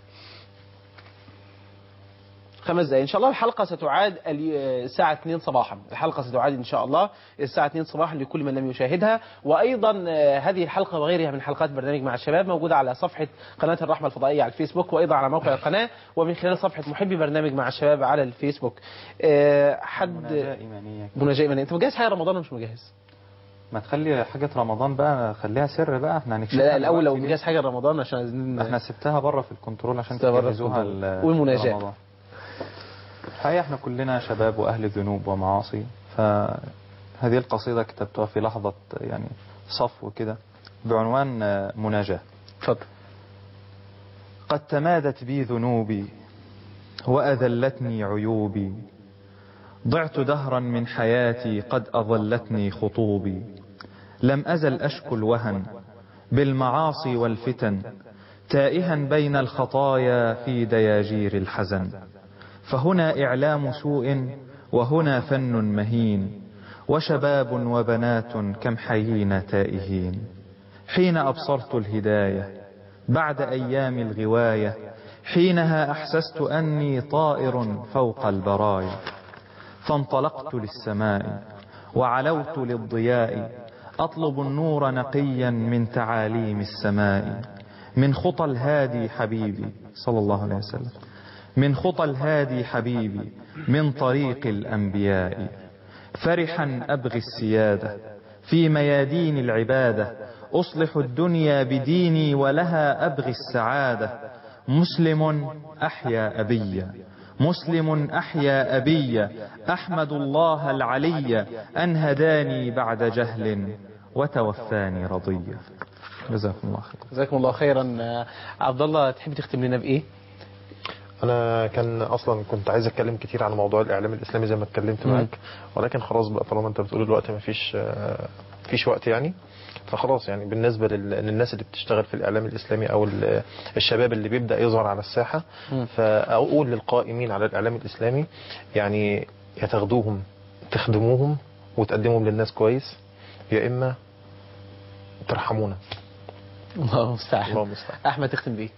خمس دقايق ان شاء الله الحلقه ستعاد ال- الساعه 2 صباحا الحلقه ستعاد ان شاء الله الساعه 2 صباحا لكل من لم يشاهدها وايضا آه، هذه الحلقه وغيرها من حلقات برنامج مع الشباب موجوده على صفحه قناه الرحمه الفضائيه على الفيسبوك وايضا على موقع القناه ومن خلال صفحه محبي برنامج مع الشباب على الفيسبوك آه، حد مناجاة إيمانية مناجاه إيمانية. انت مجهز حاجه رمضان ولا مش مجهز ما تخلي حاجة رمضان بقى خليها سر بقى احنا هنكشفها لا لا الاول لو دلوقتي مجهز حاجه رمضان عشان عايزين احنا سبتها بره في الكنترول عشان سبتها بره في تجهزوها الكنترول. ل- والمناجاة. لرمضان. الحقيقة احنا كلنا شباب واهل ذنوب ومعاصي فهذه القصيدة كتبتها في لحظة يعني صفو كده بعنوان آه، مناجاة اتفضل قد تمادت بي ذنوبي وأذلتني عيوبي ضعت دهرا من حياتي قد أظلتني خطوبي لم أزل أشكو الوهن بالمعاصي والفتن تائها بين الخطايا في دياجير الحزن فهنا إعلام سوء وهنا فن مهين وشباب وبنات كم حيين تائهين حين أبصرت الهداية بعد أيام الغواية حينها أحسست أني طائر فوق البرايا فانطلقت للسماء وعلوت للضياء أطلب النور نقيا من تعاليم السماء من خطى الهادي حبيبي صلى الله عليه وسلم من خطى الهادي حبيبي من طريق الأنبياء فرحا أبغي السيادة في ميادين العبادة أصلح الدنيا بديني ولها أبغي السعادة مسلم أحيا أبيا مسلم أحيا أبيا أحمد الله العلي أن هداني بعد جهل وتوفاني رضيا جزاكم الله خير جزاكم الله خيرا آه، عبد الله تحب تختم لنا بايه انا كان اصلا كنت عايز اتكلم كتير عن موضوع الاعلام الاسلامي زي ما اتكلمت مم. معاك ولكن خلاص بقى طالما انت بتقول الوقت ما فيش فيش وقت يعني فخلاص يعني بالنسبه لل- للناس اللي بتشتغل في الاعلام الاسلامي او ال- الشباب اللي بيبدا يظهر على الساحه مم. فاقول للقائمين على الاعلام الاسلامي يعني يا تاخدوهم تخدموهم وتقدمهم للناس كويس يا اما ترحمونا الله المستعان الله المستعان احمد تختم بايه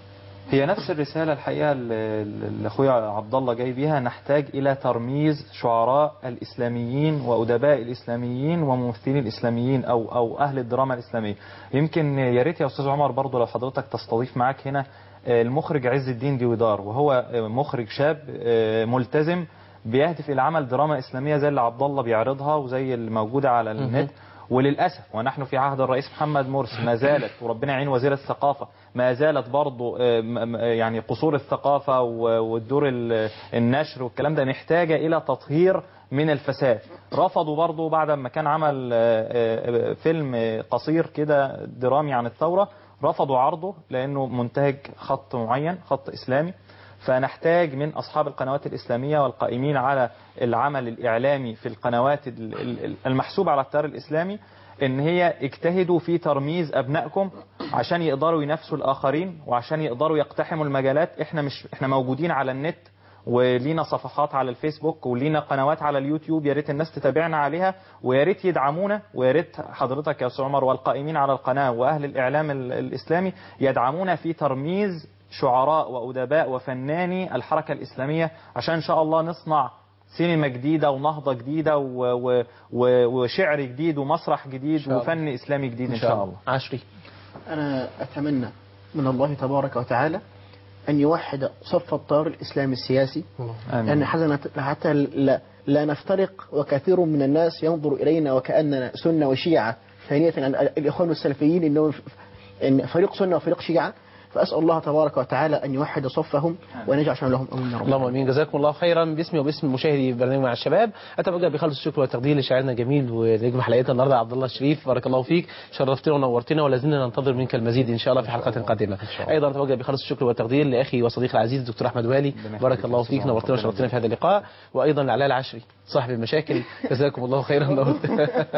هي نفس الرسالة الحقيقة اللي اللي أخويا عبد الله جاي بيها نحتاج إلى ترميز شعراء الإسلاميين وأدباء الإسلاميين وممثلين الإسلاميين أو أو أهل الدراما الإسلامية يمكن يا ريت يا أستاذ عمر برضو لو حضرتك تستضيف معاك هنا آه، المخرج عز الدين ديودار وهو آه، مخرج شاب آه، ملتزم بيهدف إلى عمل دراما إسلامية زي اللي عبد الله بيعرضها وزي اللي موجودة على النت وللأسف ونحن في عهد الرئيس محمد مرسي ما زالت وربنا يعين وزير الثقافة ما زالت برضو آه، م- م- يعني قصور الثقافة و- والدور ال- النشر والكلام ده محتاجة إلى تطهير من الفساد رفضوا برضو بعد ما كان عمل آه، آه، فيلم آه، قصير كده درامي عن الثورة رفضوا عرضه لأنه منتهج خط معين خط إسلامي فنحتاج من أصحاب القنوات الإسلامية والقائمين على العمل الإعلامي في القنوات ال- ال- المحسوبة على التيار الإسلامي إن هي اجتهدوا في ترميز أبنائكم عشان يقدروا ينافسوا الآخرين وعشان يقدروا يقتحموا المجالات إحنا مش إحنا موجودين على النت ولينا صفحات على الفيسبوك ولينا قنوات على اليوتيوب يا ريت الناس تتابعنا عليها ويا ريت يدعمونا ويا ريت حضرتك يا استاذ عمر والقائمين على القناه واهل الاعلام ال- الاسلامي يدعمونا في ترميز شعراء وادباء وفناني الحركه الاسلاميه عشان ان شاء الله نصنع سينما جديده ونهضه جديده و و و وشعر جديد ومسرح جديد شاء الله. وفن اسلامي جديد ان شاء الله عشري أنا أتمنى من الله تبارك وتعالى أن يوحد صف التيار الإسلامي السياسي آمين. لأن حتى حتى لا, لا نفترق وكثير من الناس ينظر إلينا وكأننا سنة وشيعة ثانية عن الإخوان السلفيين إنهم إن فريق سنة وفريق شيعة فأسأل الله تبارك وتعالى أن يوحد صفهم وأن يجعل شأن لهم أمين يا رب اللهم امين جزاكم الله خيرا باسمي وباسم مشاهدي برنامج مع الشباب اتوجه بخالص الشكر والتقدير لشاعرنا الجميل ونجم حلقتنا النهارده عبد الله الشريف بارك الله فيك شرفتنا ونورتنا ولا زلنا ننتظر منك المزيد ان شاء الله في حلقات قادمه ايضا اتوجه بخالص الشكر والتقدير لاخي وصديقي العزيز الدكتور احمد والي بارك الله فيك نورتنا وشرفتنا في هذا اللقاء وايضا لعلاء العشري صاحب المشاكل جزاكم الله خيرا نورت-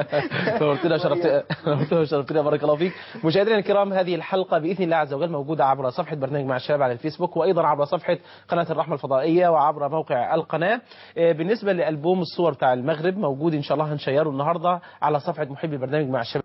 نورتنا وشرفتنا نورتنا وشرفتنا بارك الله فيك مشاهدينا الكرام هذه الحلقه باذن الله عز وجل موجوده عبر صفحه برنامج مع الشباب على الفيسبوك وايضا عبر صفحه قناه الرحمه الفضائيه وعبر موقع القناه آه، بالنسبه لالبوم الصور بتاع المغرب موجود ان شاء الله هنشيره النهارده على صفحه محبي برنامج مع الشباب